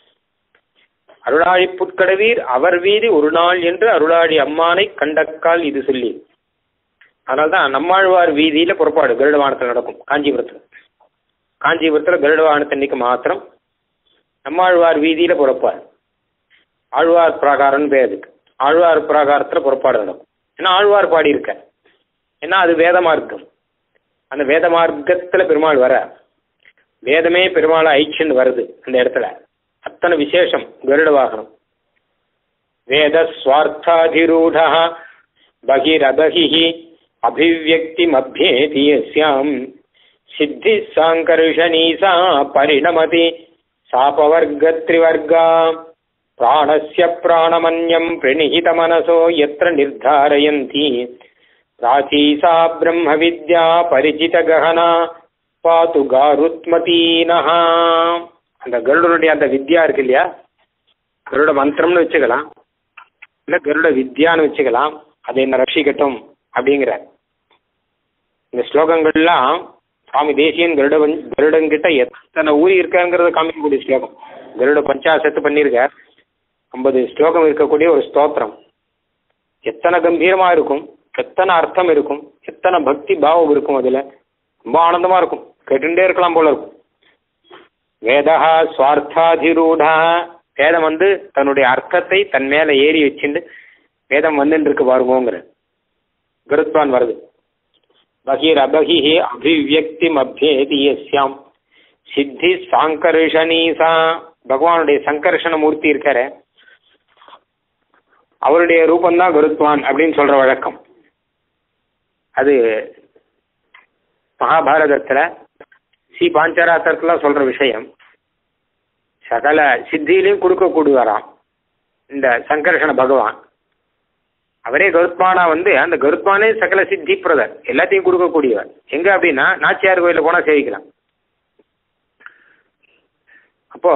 அருளாழி புட்கடவீர் அவர் வீதி ஒரு நாள் என்று அருளாழி அம்மானை கண்டக்கால் இது சொல்லி அதனால்தான் நம்மாழ்வார் வீதியில புறப்பாடு கருட வாகனத்தில் நடக்கும் காஞ்சிபுரத்தில் காஞ்சிபுரத்தில் கருட வாகனத்தன்னைக்கு மாத்திரம் நம்மாழ்வார் வீதியில புறப்பாடு ஆழ்வார் பிராகாரம்னு பேர் அதுக்கு ஆழ்வார் பிராகாரத்தில் புறப்பாடு நடக்கும் ஏன்னா ஆழ்வார் பாடி இருக்க ஏன்னா அது வேத மார்க்கம் அந்த வேத மார்க்கத்தில் பெருமாள் வர வேதமே பெருமாளை ஐச்சுன்னு வருது அந்த இடத்துல அத்தனை விசேஷம் கருட வாகனம் வேத ஸ்வார்த்தாதிரூட பகிரதகி அபிவியக்திமபியேதி யஸ்யாம் சித்தி சாங்கர்ஷணீசா பரிணமதி சாபவர்கத்ரிவர்கா பிராணஸ்ய பிராணமன்யம் பிரணிஹிதமனசோ யத்ர நிர்தாரயந்தி ராசி சா பிரம்ம வித்யா பரிச்சித ககனா பாத்து காருத்மதீனஹா அந்த கருடனுடைய அந்த வித்யா இருக்கு இல்லையா கருட மந்திரம்னு வச்சுக்கலாம் இல்லை கருட வித்யான்னு வச்சுக்கலாம் அது என்ன ரட்சிக்கட்டும் அப்படிங்கிற இந்த ஸ்லோகங்கள்லாம் சுவாமி தேசியன் கருடவன் கருடன்கிட்ட எத்தனை ஊறி இருக்காங்கிறத காமிக்கக்கூடிய ஸ்லோகம் கருட பஞ்சாசத்து பண்ணியிருக்கார் ஐம்பது ஸ்லோகம் இருக்கக்கூடிய ஒரு ஸ்தோத்திரம் எத்தனை கம்பீரமா இருக்கும் எத்தனை அர்த்தம் இருக்கும் எத்தனை பக்தி பாவம் இருக்கும் அதுல ரொம்ப ஆனந்தமா இருக்கும் கேட்டுட்டே இருக்கலாம் போல இருக்கும் வேதா சுவார்த்தாதிரூடா வேதம் வந்து தன்னுடைய அர்த்தத்தை தன் மேல ஏறி வச்சுட்டு வேதம் வந்துட்டு இருக்கு பாருங்கோங்கிற கருத்வான் வருது பகீர் அபகி அபிவியக்தி அபியேதியஸ்யாம் சித்தி சாங்கர்ஷணீசா பகவானுடைய சங்கர்ஷண மூர்த்தி இருக்காரு அவருடைய ரூபந்தான் கருத்வான் அப்படின்னு சொல்ற வழக்கம் அது மகாபாரதத்துல சி பாஞ்சராத்திரத்துல சொல்ற விஷயம் சகல சித்தியிலையும் கொடுக்கக்கூடியவராம் இந்த சங்கர்ஷண பகவான் அவரே கருத்மானா வந்து அந்த கருத்மானே சகல சித்தி பிரதர் எல்லாத்தையும் கொடுக்கக்கூடியவர் எங்க அப்படின்னா நாச்சியார் கோயில போனா சேவிக்கலாம் அப்போ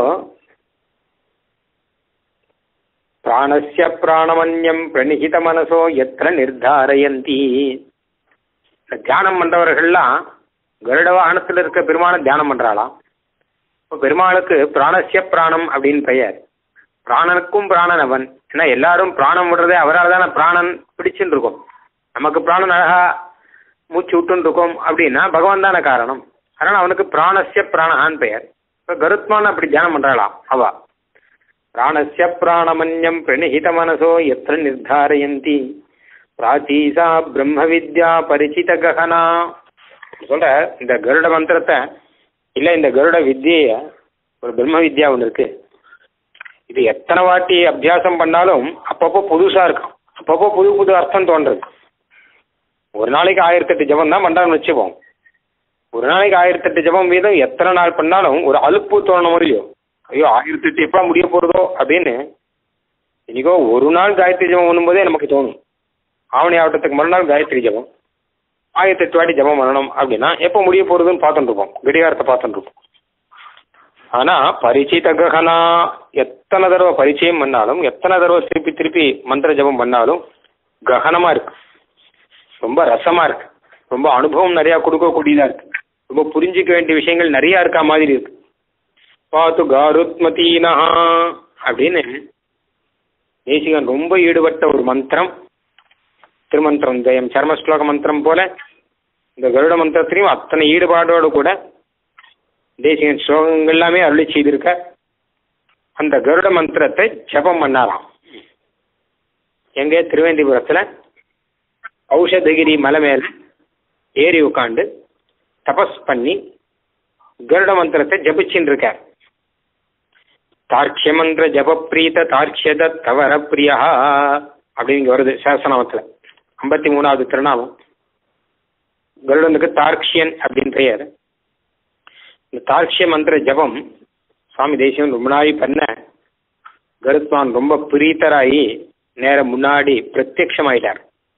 பிராணஸ்ய பிராணமன்யம் பிரணிகித மனசோ எத்திர நிர்தாரயந்தி இந்த தியானம் பண்றவர்கள்லாம் கருட வாகனத்தில் இருக்க பெருமாளை தியானம் பண்றாளாம் இப்போ பெருமாளுக்கு பிராணஸ்ய பிராணம் அப்படின்னு பெயர் பிராணனுக்கும் பிராணன் அவன் ஏன்னா எல்லாரும் பிராணம் விடுறதே அவரால் தானே பிராணன் பிடிச்சுன்னு இருக்கும் நமக்கு பிராணன் அழகா மூச்சு விட்டுன்னு இருக்கும் அப்படின்னா பகவான் தானே காரணம் அதனால அவனுக்கு பிராணஸ்ய பிராணஹான் பெயர் இப்போ கருத்மான் அப்படி தியானம் பண்றாளாம் அவா பிராணஸ்ய பிராணமன்யம் பிரணிஹித மனசோ எத்திர நிர்தாரயந்தி பிராச்சீசா பிரம்ம வித்யா பரிச்சித ககனா சொல்ற இந்த கருட மந்திரத்தை இல்ல இந்த கருட வித்திய ஒரு பிரம்ம வித்யா ஒன்று இருக்கு இது எத்தனை வாட்டி அபியாசம் பண்ணாலும் அப்பப்போ புதுசா இருக்கும் அப்பப்போ புது புது அர்த்தம் தோன்றுது ஒரு நாளைக்கு ஆயிரத்தெட்டு ஜபம் தான் பண்றான்னு வச்சுப்போம் ஒரு நாளைக்கு ஆயிரத்தெட்டு ஜபம் வீதம் எத்தனை நாள் பண்ணாலும் ஒரு அலுப்பு தோணும் இல்லையோ ஐயோ ஆயிரத்தெட்டு எப்போ முடிய போறதோ அப்படின்னு இன்னைக்கோ ஒரு நாள் காயத்ரி ஜபம் பண்ணும்போதே நமக்கு தோணும் ஆவணி ஆவட்டத்துக்கு மறுநாள் காயத்ரி ஜபம் ஆயிரத்தெட்டு வாட்டி ஜபம் பண்ணணும் அப்படின்னா எப்போ முடிய போறதுன்னு பார்த்துட்டு இருப்போம் கடிகாரத்தை பார்த்துட்டு இருப்போம் ஆனா பரிச்சித ககனா எத்தனை தடவை பரிச்சயம் பண்ணாலும் எத்தனை தடவை திருப்பி திருப்பி மந்திர ஜபம் பண்ணாலும் ககனமா இருக்கு ரொம்ப ரசமா இருக்கு ரொம்ப அனுபவம் நிறைய கொடுக்கக்கூடியதா இருக்கு ரொம்ப புரிஞ்சிக்க வேண்டிய விஷயங்கள் நிறைய இருக்கா மாதிரி இருக்கு பாத்து காருத்மதீனா அப்படின்னு தேசிகன் ரொம்ப ஈடுபட்ட ஒரு மந்திரம் திருமந்திரம் ஜெயம் சர்ம ஸ்லோக மந்திரம் போல இந்த கருட மந்திரத்திலையும் அத்தனை ஈடுபாடோடு கூட தேசிகன் ஸ்லோகங்கள் எல்லாமே அருளி செய்திருக்க அந்த கருட மந்திரத்தை ஜபம் பண்ணாராம் எங்கே திருவேந்திபுரத்தில் ஔஷதகிரி மலை மேலே ஏறி உட்காந்து தபஸ் பண்ணி கருட மந்திரத்தை ஜபிச்சுட்டு இருக்கார் தார்க்கிய மந்திர ஜபப்பிரீத தார்க்கியத தவர பிரியா அப்படின்னு இங்க வருது சாசனாமத்தில் ஐம்பத்தி மூணாவது திருநாமம் கருடனுக்கு தார்க்ஷியன் அப்படின்னு பெயர் இந்த தார்க்ஷிய மந்திர ஜபம் சுவாமி தேசியம் ரொம்ப நாளி பண்ண கருத்வான் ரொம்ப பிரீத்தராகி நேர முன்னாடி பிரத்யக்ஷமாயிட்டார்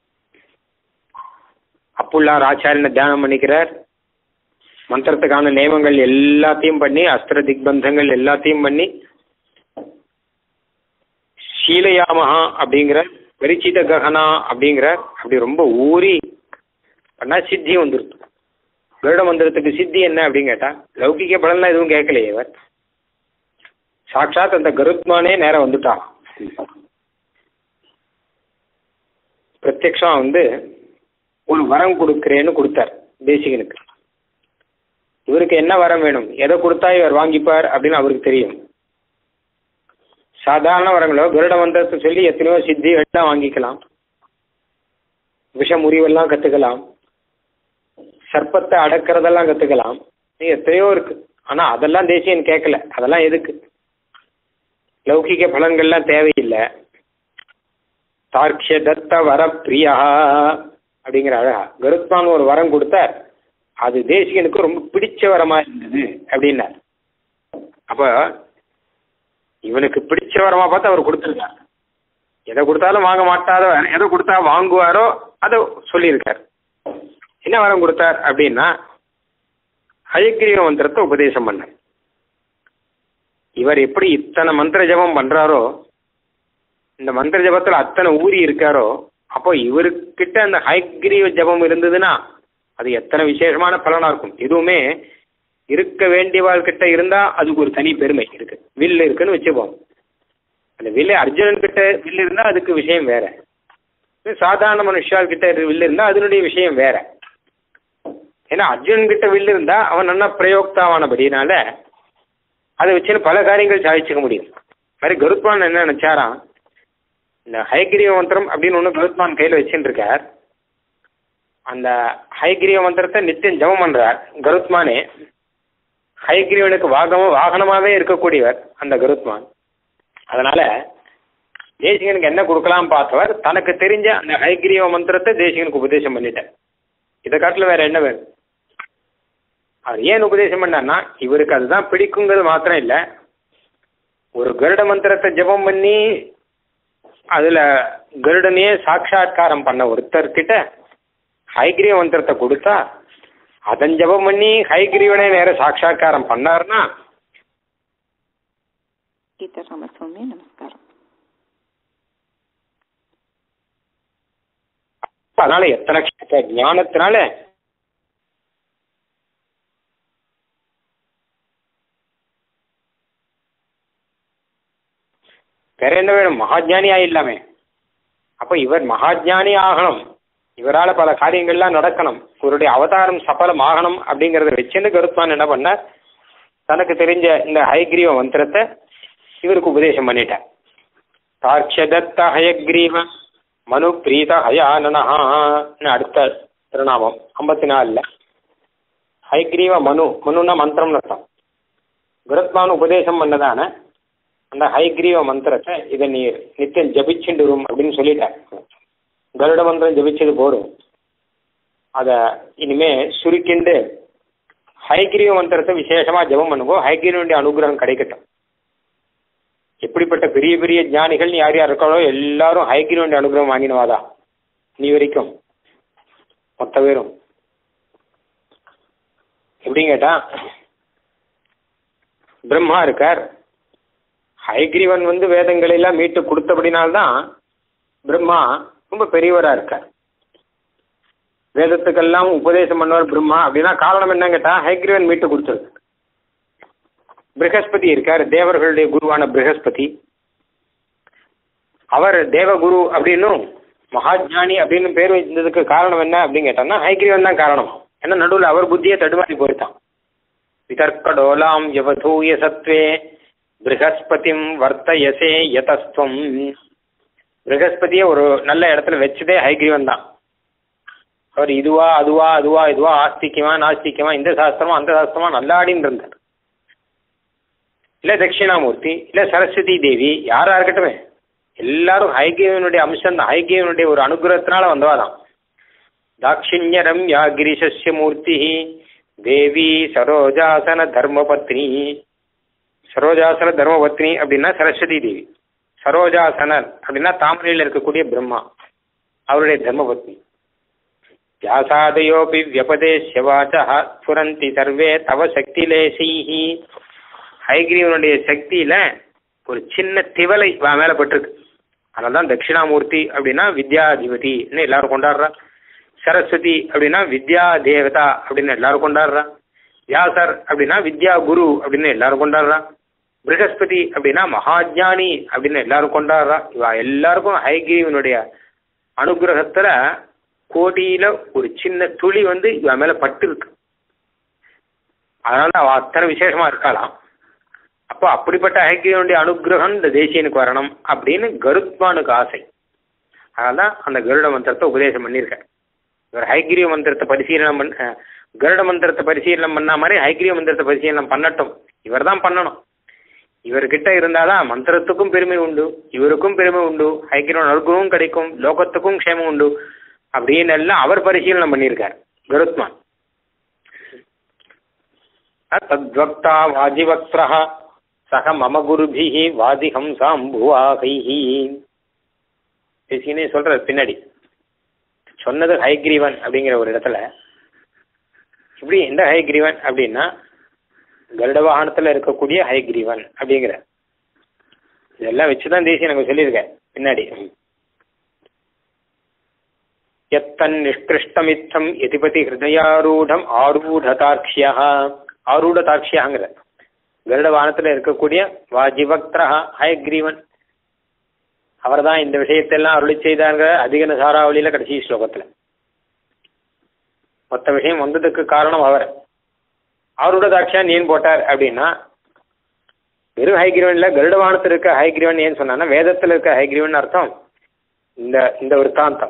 அப்புள்ளார் ஆச்சாரியனை தியானம் பண்ணிக்கிறார் மந்திரத்துக்கான நியமங்கள் எல்லாத்தையும் பண்ணி அஸ்திர திக்பந்தங்கள் எல்லாத்தையும் பண்ணி சீலையாமஹா அப்படிங்கிற பரிச்சித ககனா அப்படிங்கிற அப்படி ரொம்ப ஊறி பண்ணா சித்தி வந்துருது கருட மந்திரத்துக்கு சித்தி என்ன அப்படின்னு கேட்டா லௌகிக பலன்லாம் எதுவும் கேட்கலையே இவர் சாட்சாத் அந்த கருத்மானே நேரம் வந்துட்டான் பிரத்யக்ஷம் வந்து ஒரு வரம் கொடுக்கிறேன்னு கொடுத்தார் தேசிகனுக்கு இவருக்கு என்ன வரம் வேணும் எதை கொடுத்தா இவர் வாங்கிப்பார் அப்படின்னு அவருக்கு தெரியும் சாதாரண வரங்களோ கருட மந்திரத்தை சொல்லி எத்தனையோ சித்தி எல்லாம் வாங்கிக்கலாம் விஷ முறிவெல்லாம் கற்றுக்கலாம் சர்ப்பத்தை அடக்கிறதெல்லாம் கற்றுக்கலாம் எத்தனையோ இருக்கு ஆனால் அதெல்லாம் தேசியன் கேட்கல அதெல்லாம் எதுக்கு லௌகிக பலன்கள்லாம் தேவையில்லை தார்க்ஷ தத்த வர பிரியா அப்படிங்கிற அழகா கருத்மான் ஒரு வரம் கொடுத்தார் அது தேசிகனுக்கு ரொம்ப பிடிச்ச வரமா இருந்தது அப்படின்னார் அப்போ இவனுக்கு பிடிச்ச வரமா பார்த்து அவர் கொடுத்துருக்கார் எதை கொடுத்தாலும் வாங்க மாட்டாரோ எதை கொடுத்தா வாங்குவாரோ அதை சொல்லியிருக்கார் என்ன வரம் கொடுத்தார் அப்படின்னா ஹயக்கிரீவ மந்திரத்தை உபதேசம் பண்ணார் இவர் எப்படி இத்தனை மந்திர ஜபம் பண்றாரோ இந்த மந்திர ஜபத்தில் அத்தனை ஊறி இருக்காரோ அப்போ இவருக்கிட்ட அந்த ஹயக்கிரீவ ஜபம் இருந்ததுன்னா அது எத்தனை விசேஷமான பலனா இருக்கும் எதுவுமே இருக்க வேண்டியவாள்கிட்ட இருந்தா அதுக்கு ஒரு தனி பெருமை இருக்கு வில் இருக்குன்னு வச்சுப்போம் அந்த வில்லு அர்ஜுனன் கிட்ட வில் இருந்தா அதுக்கு விஷயம் வேற சாதாரண மனுஷால் கிட்ட வில் இருந்தா அதனுடைய விஷயம் வேற ஏன்னா அர்ஜுனன் கிட்ட வில் இருந்தா அவன் நல்லா பிரயோக்தாவானபடினால அதை வச்சுன்னு பல காரியங்கள் சாதிச்சுக்க முடியும் மாதிரி கருத்மான் என்ன நினைச்சாராம் இந்த ஹயக்ரீவ மந்திரம் அப்படின்னு ஒன்று கருத்மான் கையில் வச்சுட்டு இருக்கார் அந்த ஹயக்ரீவ மந்திரத்தை நித்தியம் ஜபம் பண்றார் கருத்மானே ஹயக்ரீவனுக்கு வாகனம் வாகனமாகவே இருக்கக்கூடியவர் அந்த கருத்மான் அதனால தேசிகனுக்கு என்ன கொடுக்கலாம் பார்த்தவர் தனக்கு தெரிஞ்ச அந்த ஹயக்ரீவ மந்திரத்தை தேசிகனுக்கு உபதேசம் பண்ணிட்டார் இதை காட்டில் வேற என்ன வேணும் அவர் ஏன் உபதேசம் பண்ணார்னா இவருக்கு அதுதான் பிடிக்குங்கிறது மாத்திரம் இல்லை ஒரு கருட மந்திரத்தை ஜெபம் பண்ணி அதுல கருடனையே சாட்சா்காரம் பண்ண ஒருத்தர்கிட்ட ஹைகிரீவ மந்திரத்தை கொடுத்தா அதன் ஜெபம் பண்ணி ஹைகிரீவனே நேர சாட்சா்காரம் பண்ணாருன்னா గీతారామస్వామి నమస్కారం அதனால எத்தனை க்ஷேத்திர ஞானத்தினால வேற என்ன வேணும் மகாஜானி ஆயிடலாமே அப்ப இவர் மகாஜானி ஆகணும் இவரால பல காரியங்கள்லாம் நடக்கணும் இவருடைய அவதாரம் சபலம் ஆகணும் அப்படிங்கறத வச்சுன்னு கருத்மான் என்ன பண்ணார் தனக்கு தெரிஞ்ச இந்த ஹயக்ரீவ மந்திரத்தை இவருக்கு உபதேசம் பண்ணிட்டார் தாட்சதத்த ஹயக்ரீவ மனு பிரீத ஹயானனஹான்னு அடுத்த திருநாமம் ஐம்பத்தி நாலுல ஹைக்ரீவ மனு மனுன்னா மந்திரம்னு அர்த்தம் குருத்மான் உபதேசம் பண்ணதான அந்த ஹைக்ரீவ மந்திரத்தை இதை நீ நித்தியம் ஜபிச்சுண்டுரும் அப்படின்னு சொல்லிட்டார் கருட மந்திரம் ஜபிச்சது போதும் அதை இனிமே சுருக்கிண்டு ஹைகிரீவ மந்திரத்தை விசேஷமா ஜபம் பண்ணுவோம் ஹைகிரீவனுடைய அனுகிரகம் கிடைக்கட்டும் எப்படிப்பட்ட பெரிய பெரிய ஞானிகள் யார் யார் இருக்காளோ எல்லாரும் ஹைகிரீவனுடைய அனுகிரகம் வாங்கினவாதா நீ வரைக்கும் மொத்த பேரும் எப்படின்னு கேட்டா பிரம்மா இருக்கார் ஹைகிரீவன் வந்து வேதங்களை எல்லாம் மீட்டு கொடுத்தபடினால்தான் பிரம்மா ரொம்ப பெரியவரா இருக்கார் வேதத்துக்கெல்லாம் உபதேசம் பண்ணவர் பிரம்மா அப்படின்னா காரணம் என்னன்னு கேட்டா ஹைகிரீவன் மீட்டு கொடுத்தது பிரகஸ்பதி இருக்கார் தேவர்களுடைய குருவான பிரகஸ்பதி அவர் தேவகுரு அப்படின்னும் மகாஜானி அப்படின்னு பேர் வச்சதுக்கு காரணம் என்ன அப்படின்னு கேட்டோம்னா ஹைகிரீவன் தான் காரணம் ஏன்னா நடுவில் அவர் புத்தியை தடுமாறி போயிட்டான் விதர்க்கடோலாம் யவதூய சத்வே பிரகஸ்பதிம் வர்த்தயசே யதஸ்துவம் பிரகஸ்பதியை ஒரு நல்ல இடத்துல வச்சதே ஹைகிரீவன் தான் அவர் இதுவா அதுவா அதுவா இதுவா ஆஸ்திக்கமா நாஸ்திக்கமா இந்த சாஸ்திரமா அந்த சாஸ்திரமா நல்லா ஆடின்னு இருந்தார் இல்ல தட்சிணாமூர்த்தி இல்ல சரஸ்வதி தேவி யாரா இருக்கட்டுமே எல்லாரும் ஹைகிரீவனுடைய அம்சம் தான் ஹைகிரீவனுடைய ஒரு அனுகிரகத்தினால வந்தவாதான் தாட்சிண்யரம் யா கிரிசஸ்ய மூர்த்தி தேவி சரோஜாசன தர்மபத்னி சரோஜாசன தர்மபத்னி அப்படின்னா சரஸ்வதி தேவி சரோஜாசனர் அப்படின்னா தாமரையில் இருக்கக்கூடிய பிரம்மா அவருடைய தர்மபத்னி வியாசாதயோபி வியபதேசிய வாச்சா ஸ்புரந்தி சர்வே தவ சக்திலேசைஹி ஹைகிரீவனுடைய சக்தியில ஒரு சின்ன திவலை வா மேல பட்டிருக்கு அதனால தான் தட்சிணாமூர்த்தி அப்படின்னா வித்யாதிபதினு எல்லாரும் கொண்டாடுறா சரஸ்வதி அப்படின்னா வித்யா தேவதா அப்படின்னு எல்லாரும் கொண்டாடுறா வியாசர் அப்படின்னா வித்யா குரு அப்படின்னு எல்லாரும் கொண்டாடுறா பிரகஸ்பதி அப்படின்னா மகாஜானி அப்படின்னு எல்லாரும் கொண்டாடுறா இவ எல்லாருக்கும் ஹைகிரீவனுடைய அனுகிரகத்துல கோடியில ஒரு சின்ன துளி வந்து இவ மேல பட்டு இருக்கு அதனால அவ அத்தனை விசேஷமா இருக்கலாம் அப்போ அப்படிப்பட்ட ஹைகிரீவனுடைய அனுகிரகம் இந்த தேசியனுக்கு வரணும் அப்படின்னு கருத்மானுக்கு ஆசை அதனால அந்த கருட மந்திரத்தை உபதேசம் பண்ணியிருக்கார் இவர் ஹைகிரீவ மந்திரத்தை பரிசீலனம் பண்ண கருட மந்திரத்தை பரிசீலனம் பண்ண மாதிரி ஹைகிரீவ மந்திரத்தை பரிசீலனம் பண்ணட்டும் இவர் தான் பண்ணணும் இவர்கிட்ட இருந்தாதான் மந்திரத்துக்கும் பெருமை உண்டு இவருக்கும் பெருமை உண்டு ஹைகிரீவன் அனுகிரகமும் கிடைக்கும் லோகத்துக்கும் க்ஷேமம் உண்டு அப்படின்னு எல்லாம் அவர் பரிசீலனம் பண்ணியிருக்கார் கருத்மான் தத்வக்தா வாஜிவக்திரः சக மம குருபிஹி வாதிஹம்சாம்புவாகைஹி பேசினே சொல்ற பின்னாடி சொன்னது ஹைகிரீவன் அப்படிங்கிற ஒரு இடத்துல இப்படி எந்த ஹைகிரீவன் அப்படின்னா கருட வாகனத்துல இருக்கக்கூடிய ஹைகிரீவன் அப்படிங்கிற இதெல்லாம் வச்சுதான் தேசிய எனக்கு சொல்லியிருக்கேன் பின்னாடி எத்தன் நிஷ்கிருஷ்டமித்தம் எதிபதி ஹிருதயாரூடம் ஆரூடதார்க்ஷியா ஆரூடதார்க்ஷியாங்கிற கருட வானத்தில் இருக்கக்கூடிய வாஜிபக்திரா ஹயக்ரீவன் அவர் தான் இந்த விஷயத்தெல்லாம் அருளி செய்தாங்கிற அதிக சாராவளியில கடைசி ஸ்லோகத்துல மொத்த விஷயம் வந்ததுக்கு காரணம் அவர் அவரோட தாட்சியா நீன் போட்டார் அப்படின்னா வெறும் ஹைகிரீவன்ல கருடவானத்தில் இருக்க ஹைகிரீவன் ஏன்னு சொன்னான்னா வேதத்தில் இருக்க ஹைகிரீவன் அர்த்தம் இந்த இந்த விற்த்தாந்தம்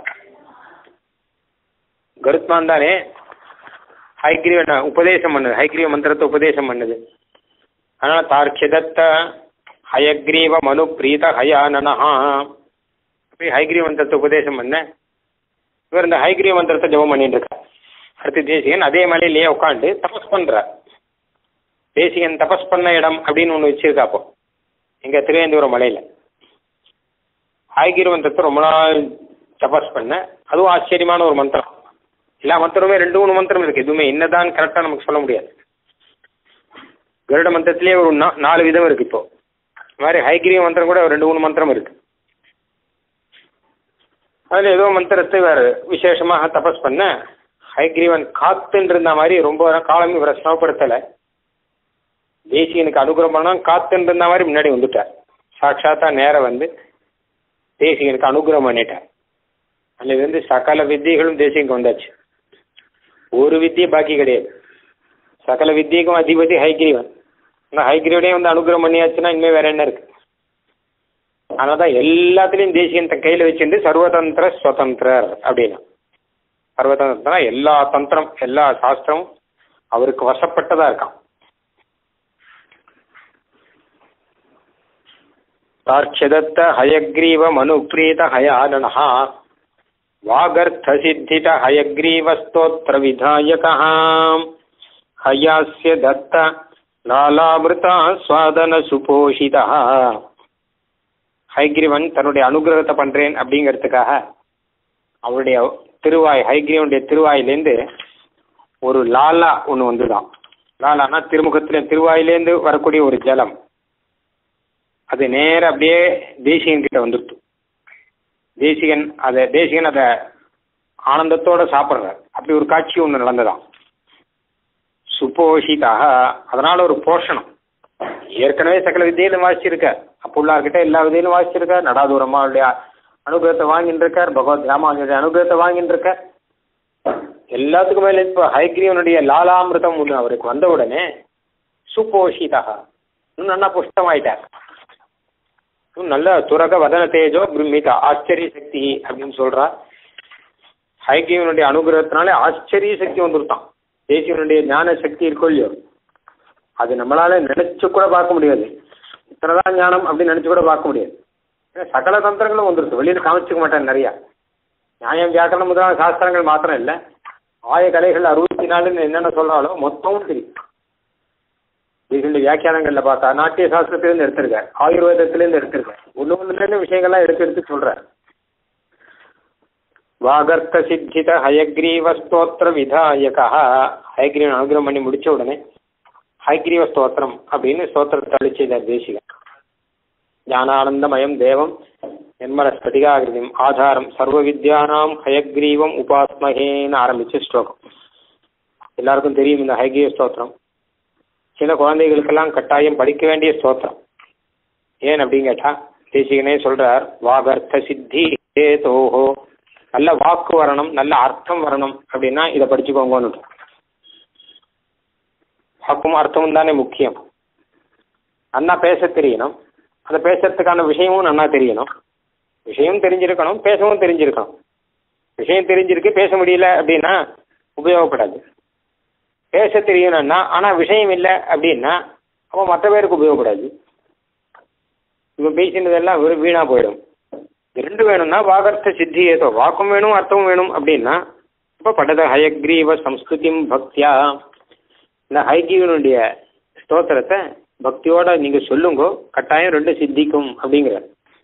கருத்மான் தானே ஹைகிரீவன் உபதேசம் பண்ணுது ஹைகிரீவ மந்திரத்தை உபதேசம் பண்ணுது அதனால தார்க்கியதத்த ஹயக்ரீவ மனு பிரீத ஹயானனஹா அப்படி ஹைகிரீவ மந்திரத்தை உபதேசம் பண்ண இவர் இந்த ஹைகிரீவ மந்திரத்தை ஜெபம் பண்ணிட்டு இருக்கார் அடுத்து தேசிகன் அதே மலையிலேயே உட்காந்து தபஸ் பண்றார் தேசிகன் தபஸ் பண்ண இடம் அப்படின்னு ஒன்று வச்சிருக்கா அப்போ எங்க திருவேந்தபுரம் மலையில ஹைகிரீவ மந்திரத்தை ரொம்ப நாள் தபஸ் பண்ண அதுவும் ஆச்சரியமான ஒரு மந்திரம் எல்லா மந்திரமே ரெண்டு மூணு மந்திரம் இருக்கு எதுவுமே என்னதான் கரெக்டா நமக்கு சொல்ல முடியாது கருட மந்திரத்திலேயே ஒரு நா- நாலு விதம் இருக்கு இப்போ இந்த மாதிரி ஹைகிரீவ மந்திரம் கூட ஒரு ரெண்டு மூணு மந்திரம் இருக்கு அதுல ஏதோ மந்திரத்தை வேற விசேஷமாக தபஸ் பண்ண ஹைகிரீவன் காத்துன்னு இருந்த மாதிரி ரொம்ப காலம் இவரை சிரமப்படுத்தல தேசிகனுக்கு அனுகிரகம் பண்ணா காத்துன்னு இருந்த மாதிரி முன்னாடி வந்துட்டார் சாட்சாத்தா நேரம் வந்து தேசிகனுக்கு அனுகிரகம் பண்ணிட்டார் அன்னைக்கு வந்து சகல வித்தியைகளும் தேசிகனுக்கு வந்தாச்சு ஒரு வித்தியை பாக்கி கிடையாது சகல வித்தியக்கும் அதிபதி ஹைகிரீவன் இந்த ஹைகிரீவனே வந்து அனுகிரகம் பண்ணியாச்சுன்னா இனிமே வேற என்ன இருக்கு அதனாலதான் எல்லாத்துலயும் தேசியன் தன் கையில வச்சிருந்து சர்வதந்திர சுதந்திரர் அப்படின்னா சர்வதந்திரா எல்லா தந்திரம் எல்லா சாஸ்திரமும் அவருக்கு வசப்பட்டதா இருக்கான் தார்ட்சதத்த ஹயக்ரீவ மனுப்ரீத ஹயானனஹா வாகர்த்த சித்தித ஹயக்ரீவ ஸ்தோத்திர விதாயக ஹயாஸ்ய தத்த லாலாமிருதா சுவாதன சுபோஷிதா ஹைகிரீவன் தன்னுடைய அனுகிரகத்தை பண்றேன் அப்படிங்கிறதுக்காக அவருடைய திருவாய் ஹைகிரீவனுடைய திருவாயிலேருந்து ஒரு லாலா ஒன்று வந்துதான் லாலானா திருமுகத்துல திருவாயிலேருந்து வரக்கூடிய ஒரு ஜலம் அது நேர அப்படியே தேசிகன் கிட்ட வந்துடுத்து தேசிகன் அதை தேசிகன் அதை ஆனந்தத்தோட சாப்பிட்றார் அப்படி ஒரு காட்சி ஒன்று நடந்ததாம் சுபோஷிதாக அதனால ஒரு போஷணம் ஏற்கனவே சகல வித்தியிலும் வாசிச்சிருக்க அப்புள்ளார்கிட்ட எல்லா விதையிலும் வாசிச்சிருக்கார் நடாதூரமா அவருடைய அனுகிரகத்தை வாங்கிட்டு இருக்கார் பகவத் ராமானுடைய அனுகிரகத்தை வாங்கிட்டு இருக்கார் எல்லாத்துக்கும் மேல இப்போ ஹைகிரீவனுடைய லாலாமிருதம் ஒன்று அவருக்கு வந்த உடனே சுபோஷிதாக இன்னும் நல்லா புஷ்டமாயிட்டார் இன்னும் நல்ல துரக வதன தேஜோ பிரம்மிதா ஆச்சரிய சக்தி அப்படின்னு சொல்றா ஹைகிரீவனுடைய அனுகிரகத்தினாலே ஆச்சரிய சக்தி வந்துருத்தான் தேசியனுடைய ஞான சக்தி இருக்கோ இல்லையோ அது நம்மளால நினைச்சு கூட பார்க்க முடியாது இத்தனைதான் ஞானம் அப்படின்னு நினைச்சு கூட பார்க்க முடியாது ஏன்னா சகல தந்திரங்களும் வந்துருது வெளியில காமிச்சுக்க மாட்டேன் நிறைய நியாயம் வியாக்கரணம் முதலான சாஸ்திரங்கள் மாத்திரம் இல்லை ஆய கலைகள் அறுபத்தி நாலுன்னு என்னென்ன சொல்றாலும் மொத்தமும் தெரியும் இதுல வியாக்கியானங்கள்ல பார்த்தா நாட்டிய சாஸ்திரத்திலிருந்து எடுத்திருக்கார் ஆயுர்வேதத்திலிருந்து எடுத்திருக்கார் ஒண்ணு ஒண்ணுல விஷயங்கள்லாம் எடுத்து எடுத்து சொல்றார் வாகர்த்த சித்தித ஹயக்ரீவ ஸ்தோத்திர விதாயகா ஹயக்ரீவன் அனுகிரகம் பண்ணி முடிச்ச உடனே ஹயக்ரீவ ஸ்தோத்திரம் அப்படின்னு ஸ்தோத்திரத்தை அழிச்சார் தேசிகன் ஞானானந்தமயம் தேவம் நிர்மல ஸ்படிகாகிருதிம் ஆதாரம் சர்வ வித்யானாம் ஹயக்ரீவம் உபாஸ்மகேன்னு ஆரம்பிச்ச ஸ்லோகம் எல்லாருக்கும் தெரியும் இந்த ஹயக்ரீவ ஸ்தோத்திரம் சில குழந்தைகளுக்கெல்லாம் கட்டாயம் படிக்க வேண்டிய ஸ்தோத்திரம் ஏன் அப்படின்னு கேட்டா தேசிகனே சொல்றார் வாகர்த்த சித்தி ஹேதோஹோ நல்ல வாக்கு வரணும் நல்ல அர்த்தம் வரணும் அப்படின்னா இதை படிச்சுக்கோங்கன்னு வாக்கும் அர்த்தமும் தானே முக்கியம் நன்னா பேச தெரியணும் அதை பேசுறதுக்கான விஷயமும் நன்னா தெரியணும் விஷயம் தெரிஞ்சிருக்கணும் பேசவும் தெரிஞ்சிருக்கணும் விஷயம் தெரிஞ்சிருக்கு பேச முடியல அப்படின்னா உபயோகப்படாது பேச தெரியணும்னா ஆனால் விஷயம் இல்லை அப்படின்னா அப்போ மற்ற பேருக்கு உபயோகப்படாது இவன் பேசினதெல்லாம் வெறும் வீணா போயிடும் ரெண்டு வேணும்னா வாகர்த்த சித்தி ஏதோ வாக்கும் வேணும் அர்த்தமும் வேணும் அப்படின்னா இப்போ பட்டத ஹயக்ரீவ சம்ஸ்கிருதிம் பக்தியா இந்த ஹைகிரீவனுடைய ஸ்தோத்திரத்தை பக்தியோட நீங்க சொல்லுங்க கட்டாயம் ரெண்டு சித்திக்கும் அப்படிங்கிற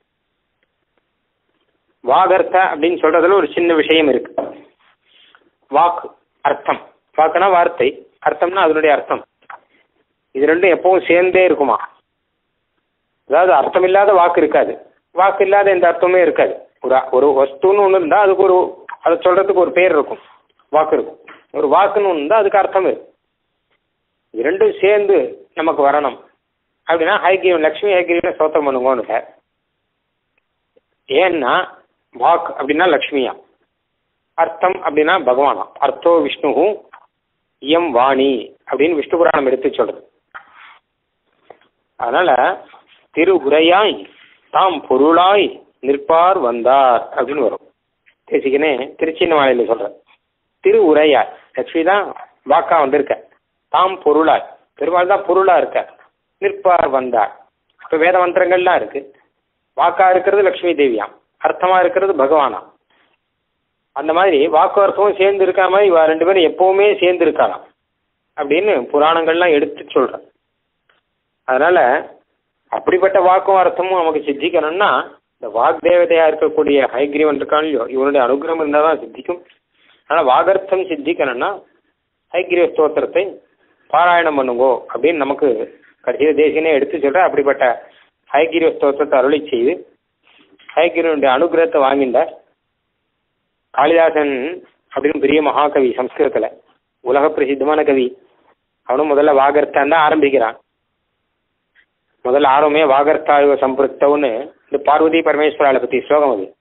வாகர்த்த அப்படின்னு சொல்றதுல ஒரு சின்ன விஷயம் இருக்கு வாக் அர்த்தம் வாக்குனா வார்த்தை அர்த்தம்னா அதனுடைய அர்த்தம் இது ரெண்டும் எப்பவும் சேர்ந்தே இருக்குமா அதாவது அர்த்தம் இல்லாத வாக்கு இருக்காது வாக்கு இல்லாத எந்த அர்த்தமே இருக்காது ஒரு ஒரு வஸ்துன்னு ஒன்று இருந்தால் அதுக்கு ஒரு அதை சொல்றதுக்கு ஒரு பேர் இருக்கும் வாக்கு இருக்கும் ஒரு வாக்குன்னு ஒன்று இருந்தால் அதுக்கு அர்த்தம் இருக்கு இது ரெண்டும் சேர்ந்து நமக்கு வரணும் அப்படின்னா ஹைகிரீவன் லக்ஷ்மி ஹைகிரீவனை சோத்திரம் பண்ணுங்கன்னு ஏன்னா வாக் அப்படின்னா லக்ஷ்மியா அர்த்தம் அப்படின்னா பகவானா அர்த்தோ விஷ்ணு இயம் வாணி அப்படின்னு விஷ்ணு புராணம் எடுத்து சொல்றது அதனால திரு உரையாய் தாம் பொருளாய் நிற்பார் வந்தார் அப்படின்னு வரும் தேசிக்கனே திருச்சின்னவாளையில சொல்ற திரு உரையாய் லட்சுமி தான் வாக்கா வந்திருக்க தாம் பொருளாய் பெருமாள் தான் பொருளா இருக்க நிற்பார் வந்தார் இப்ப வேத மந்திரங்கள்லாம் இருக்கு வாக்கா இருக்கிறது லட்சுமி தேவியாம் அர்த்தமா இருக்கிறது பகவானாம் அந்த மாதிரி வாக்கு அர்த்தமும் சேர்ந்து இருக்கா மாதிரி இவ ரெண்டு பேரும் எப்பவுமே சேர்ந்து இருக்கலாம் அப்படின்னு புராணங்கள்லாம் எடுத்து சொல்றேன் அதனால அப்படிப்பட்ட வாக்கும் அர்த்தமும் நமக்கு சித்திக்கணும்னா இந்த வாக்தேவதையா இருக்கக்கூடிய ஹைகிரீவன் இருக்கான் இல்லையோ இவனுடைய அனுகிரகம் இருந்தால் தான் சித்திக்கும் ஆனால் வாகர்த்தம் சித்திக்கணும்னா ஹைகிரீவ ஸ்தோத்திரத்தை பாராயணம் பண்ணுங்கோ அப்படின்னு நமக்கு கடைசியில் தேசியனே எடுத்து சொல்ற அப்படிப்பட்ட ஹைகிரீவ ஸ்தோத்திரத்தை அருளி செய்து ஹைகிரீவனுடைய அனுகிரகத்தை வாங்கிண்டார் காளிதாசன் அப்படின்னு பெரிய மகாகவி சம்ஸ்கிருதத்துல உலக பிரசித்தமான கவி அவனும் முதல்ல வாகர்த்தான் தான் ஆரம்பிக்கிறான் முதல்ல ஆரம்பமே வாகர்த்தாயுவ சம்பிருத்தவுன்னு இந்த பார்வதி பரமேஸ்வரால பத்தி ஸ்லோகம் அது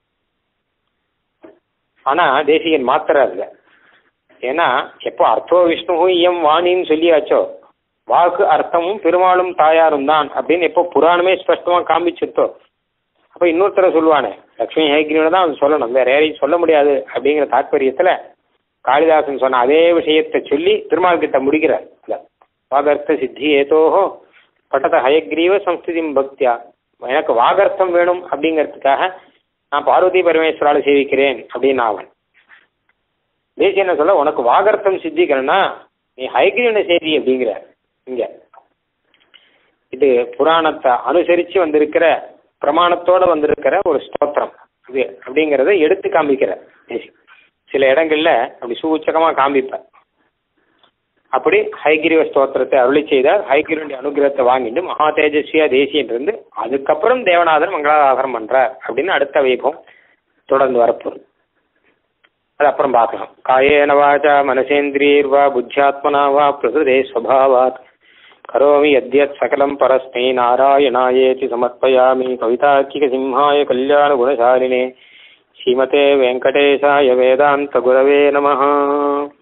ஆனா தேசிகன் மாத்திரார் இல்ல ஏன்னா எப்போ அர்த்தோ விஷ்ணுவும் இயம் வாணின்னு சொல்லியாச்சோ வாக்கு அர்த்தமும் பெருமாளும் தாயாரும் தான் அப்படின்னு எப்போ புராணமே ஸ்பஷ்டமா காமிச்சிருத்தோ அப்ப இன்னொருத்தர சொல்லுவானே லக்ஷ்மி ஹேகிரியோட தான் அவன் சொல்லணும் வேற யாரையும் சொல்ல முடியாது அப்படிங்கிற தாற்பயத்துல காளிதாசன் சொன்ன அதே விஷயத்தை சொல்லி திருமால் கிட்ட முடிக்கிறார் இல்ல வாகர்த்த சித்தி ஏதோஹோ பட்டத ஹயக்ரீவ சம்ஸ்திதிம் பக்தியா எனக்கு வாகர்த்தம் வேணும் அப்படிங்கிறதுக்காக நான் பார்வதி பரமேஸ்வரால சேவிக்கிறேன் அப்படின்னு அவன் தேசிய என்ன சொல்ல உனக்கு வாகர்த்தம் சித்திக்கணும்னா நீ ஹைகிரீவனை சேவி அப்படிங்கிற இங்க இது புராணத்தை அனுசரிச்சு வந்திருக்கிற பிரமாணத்தோட வந்திருக்கிற ஒரு ஸ்தோத்திரம் இது அப்படிங்கிறத எடுத்து காமிக்கிற சில இடங்கள்ல அப்படி சூச்சகமா காமிப்ப அப்படி ஹைகிரிவ ஸ்தோத்திரத்தை அருளி செய்தார் ஹைகிரிவனுடைய அனுகிரகத்தை வாங்கிட்டு மகா தேஜஸ்வியா தேசியன் இருந்து அதுக்கப்புறம் தேவநாதன் மங்களாதாசனம் பண்றார் அப்படின்னு அடுத்த வைபவம் தொடர்ந்து வரப்போகுது அது அப்புறம் பார்க்கலாம் காயேன வாச்சா மனசேந்திரியர்வா புத்தியாத்மனா வா பிரகிருதே ஸ்வபாவாத் கரோமி யத்யத் சகலம் பரஸ்மை நாராயணாயேதி சமர்ப்பயாமி கவிதார்க்கிக சிம்ஹாய கல்யாண குணசாலினே ஸ்ரீமதே வெங்கடேசாய வேதாந்த குரவே நமः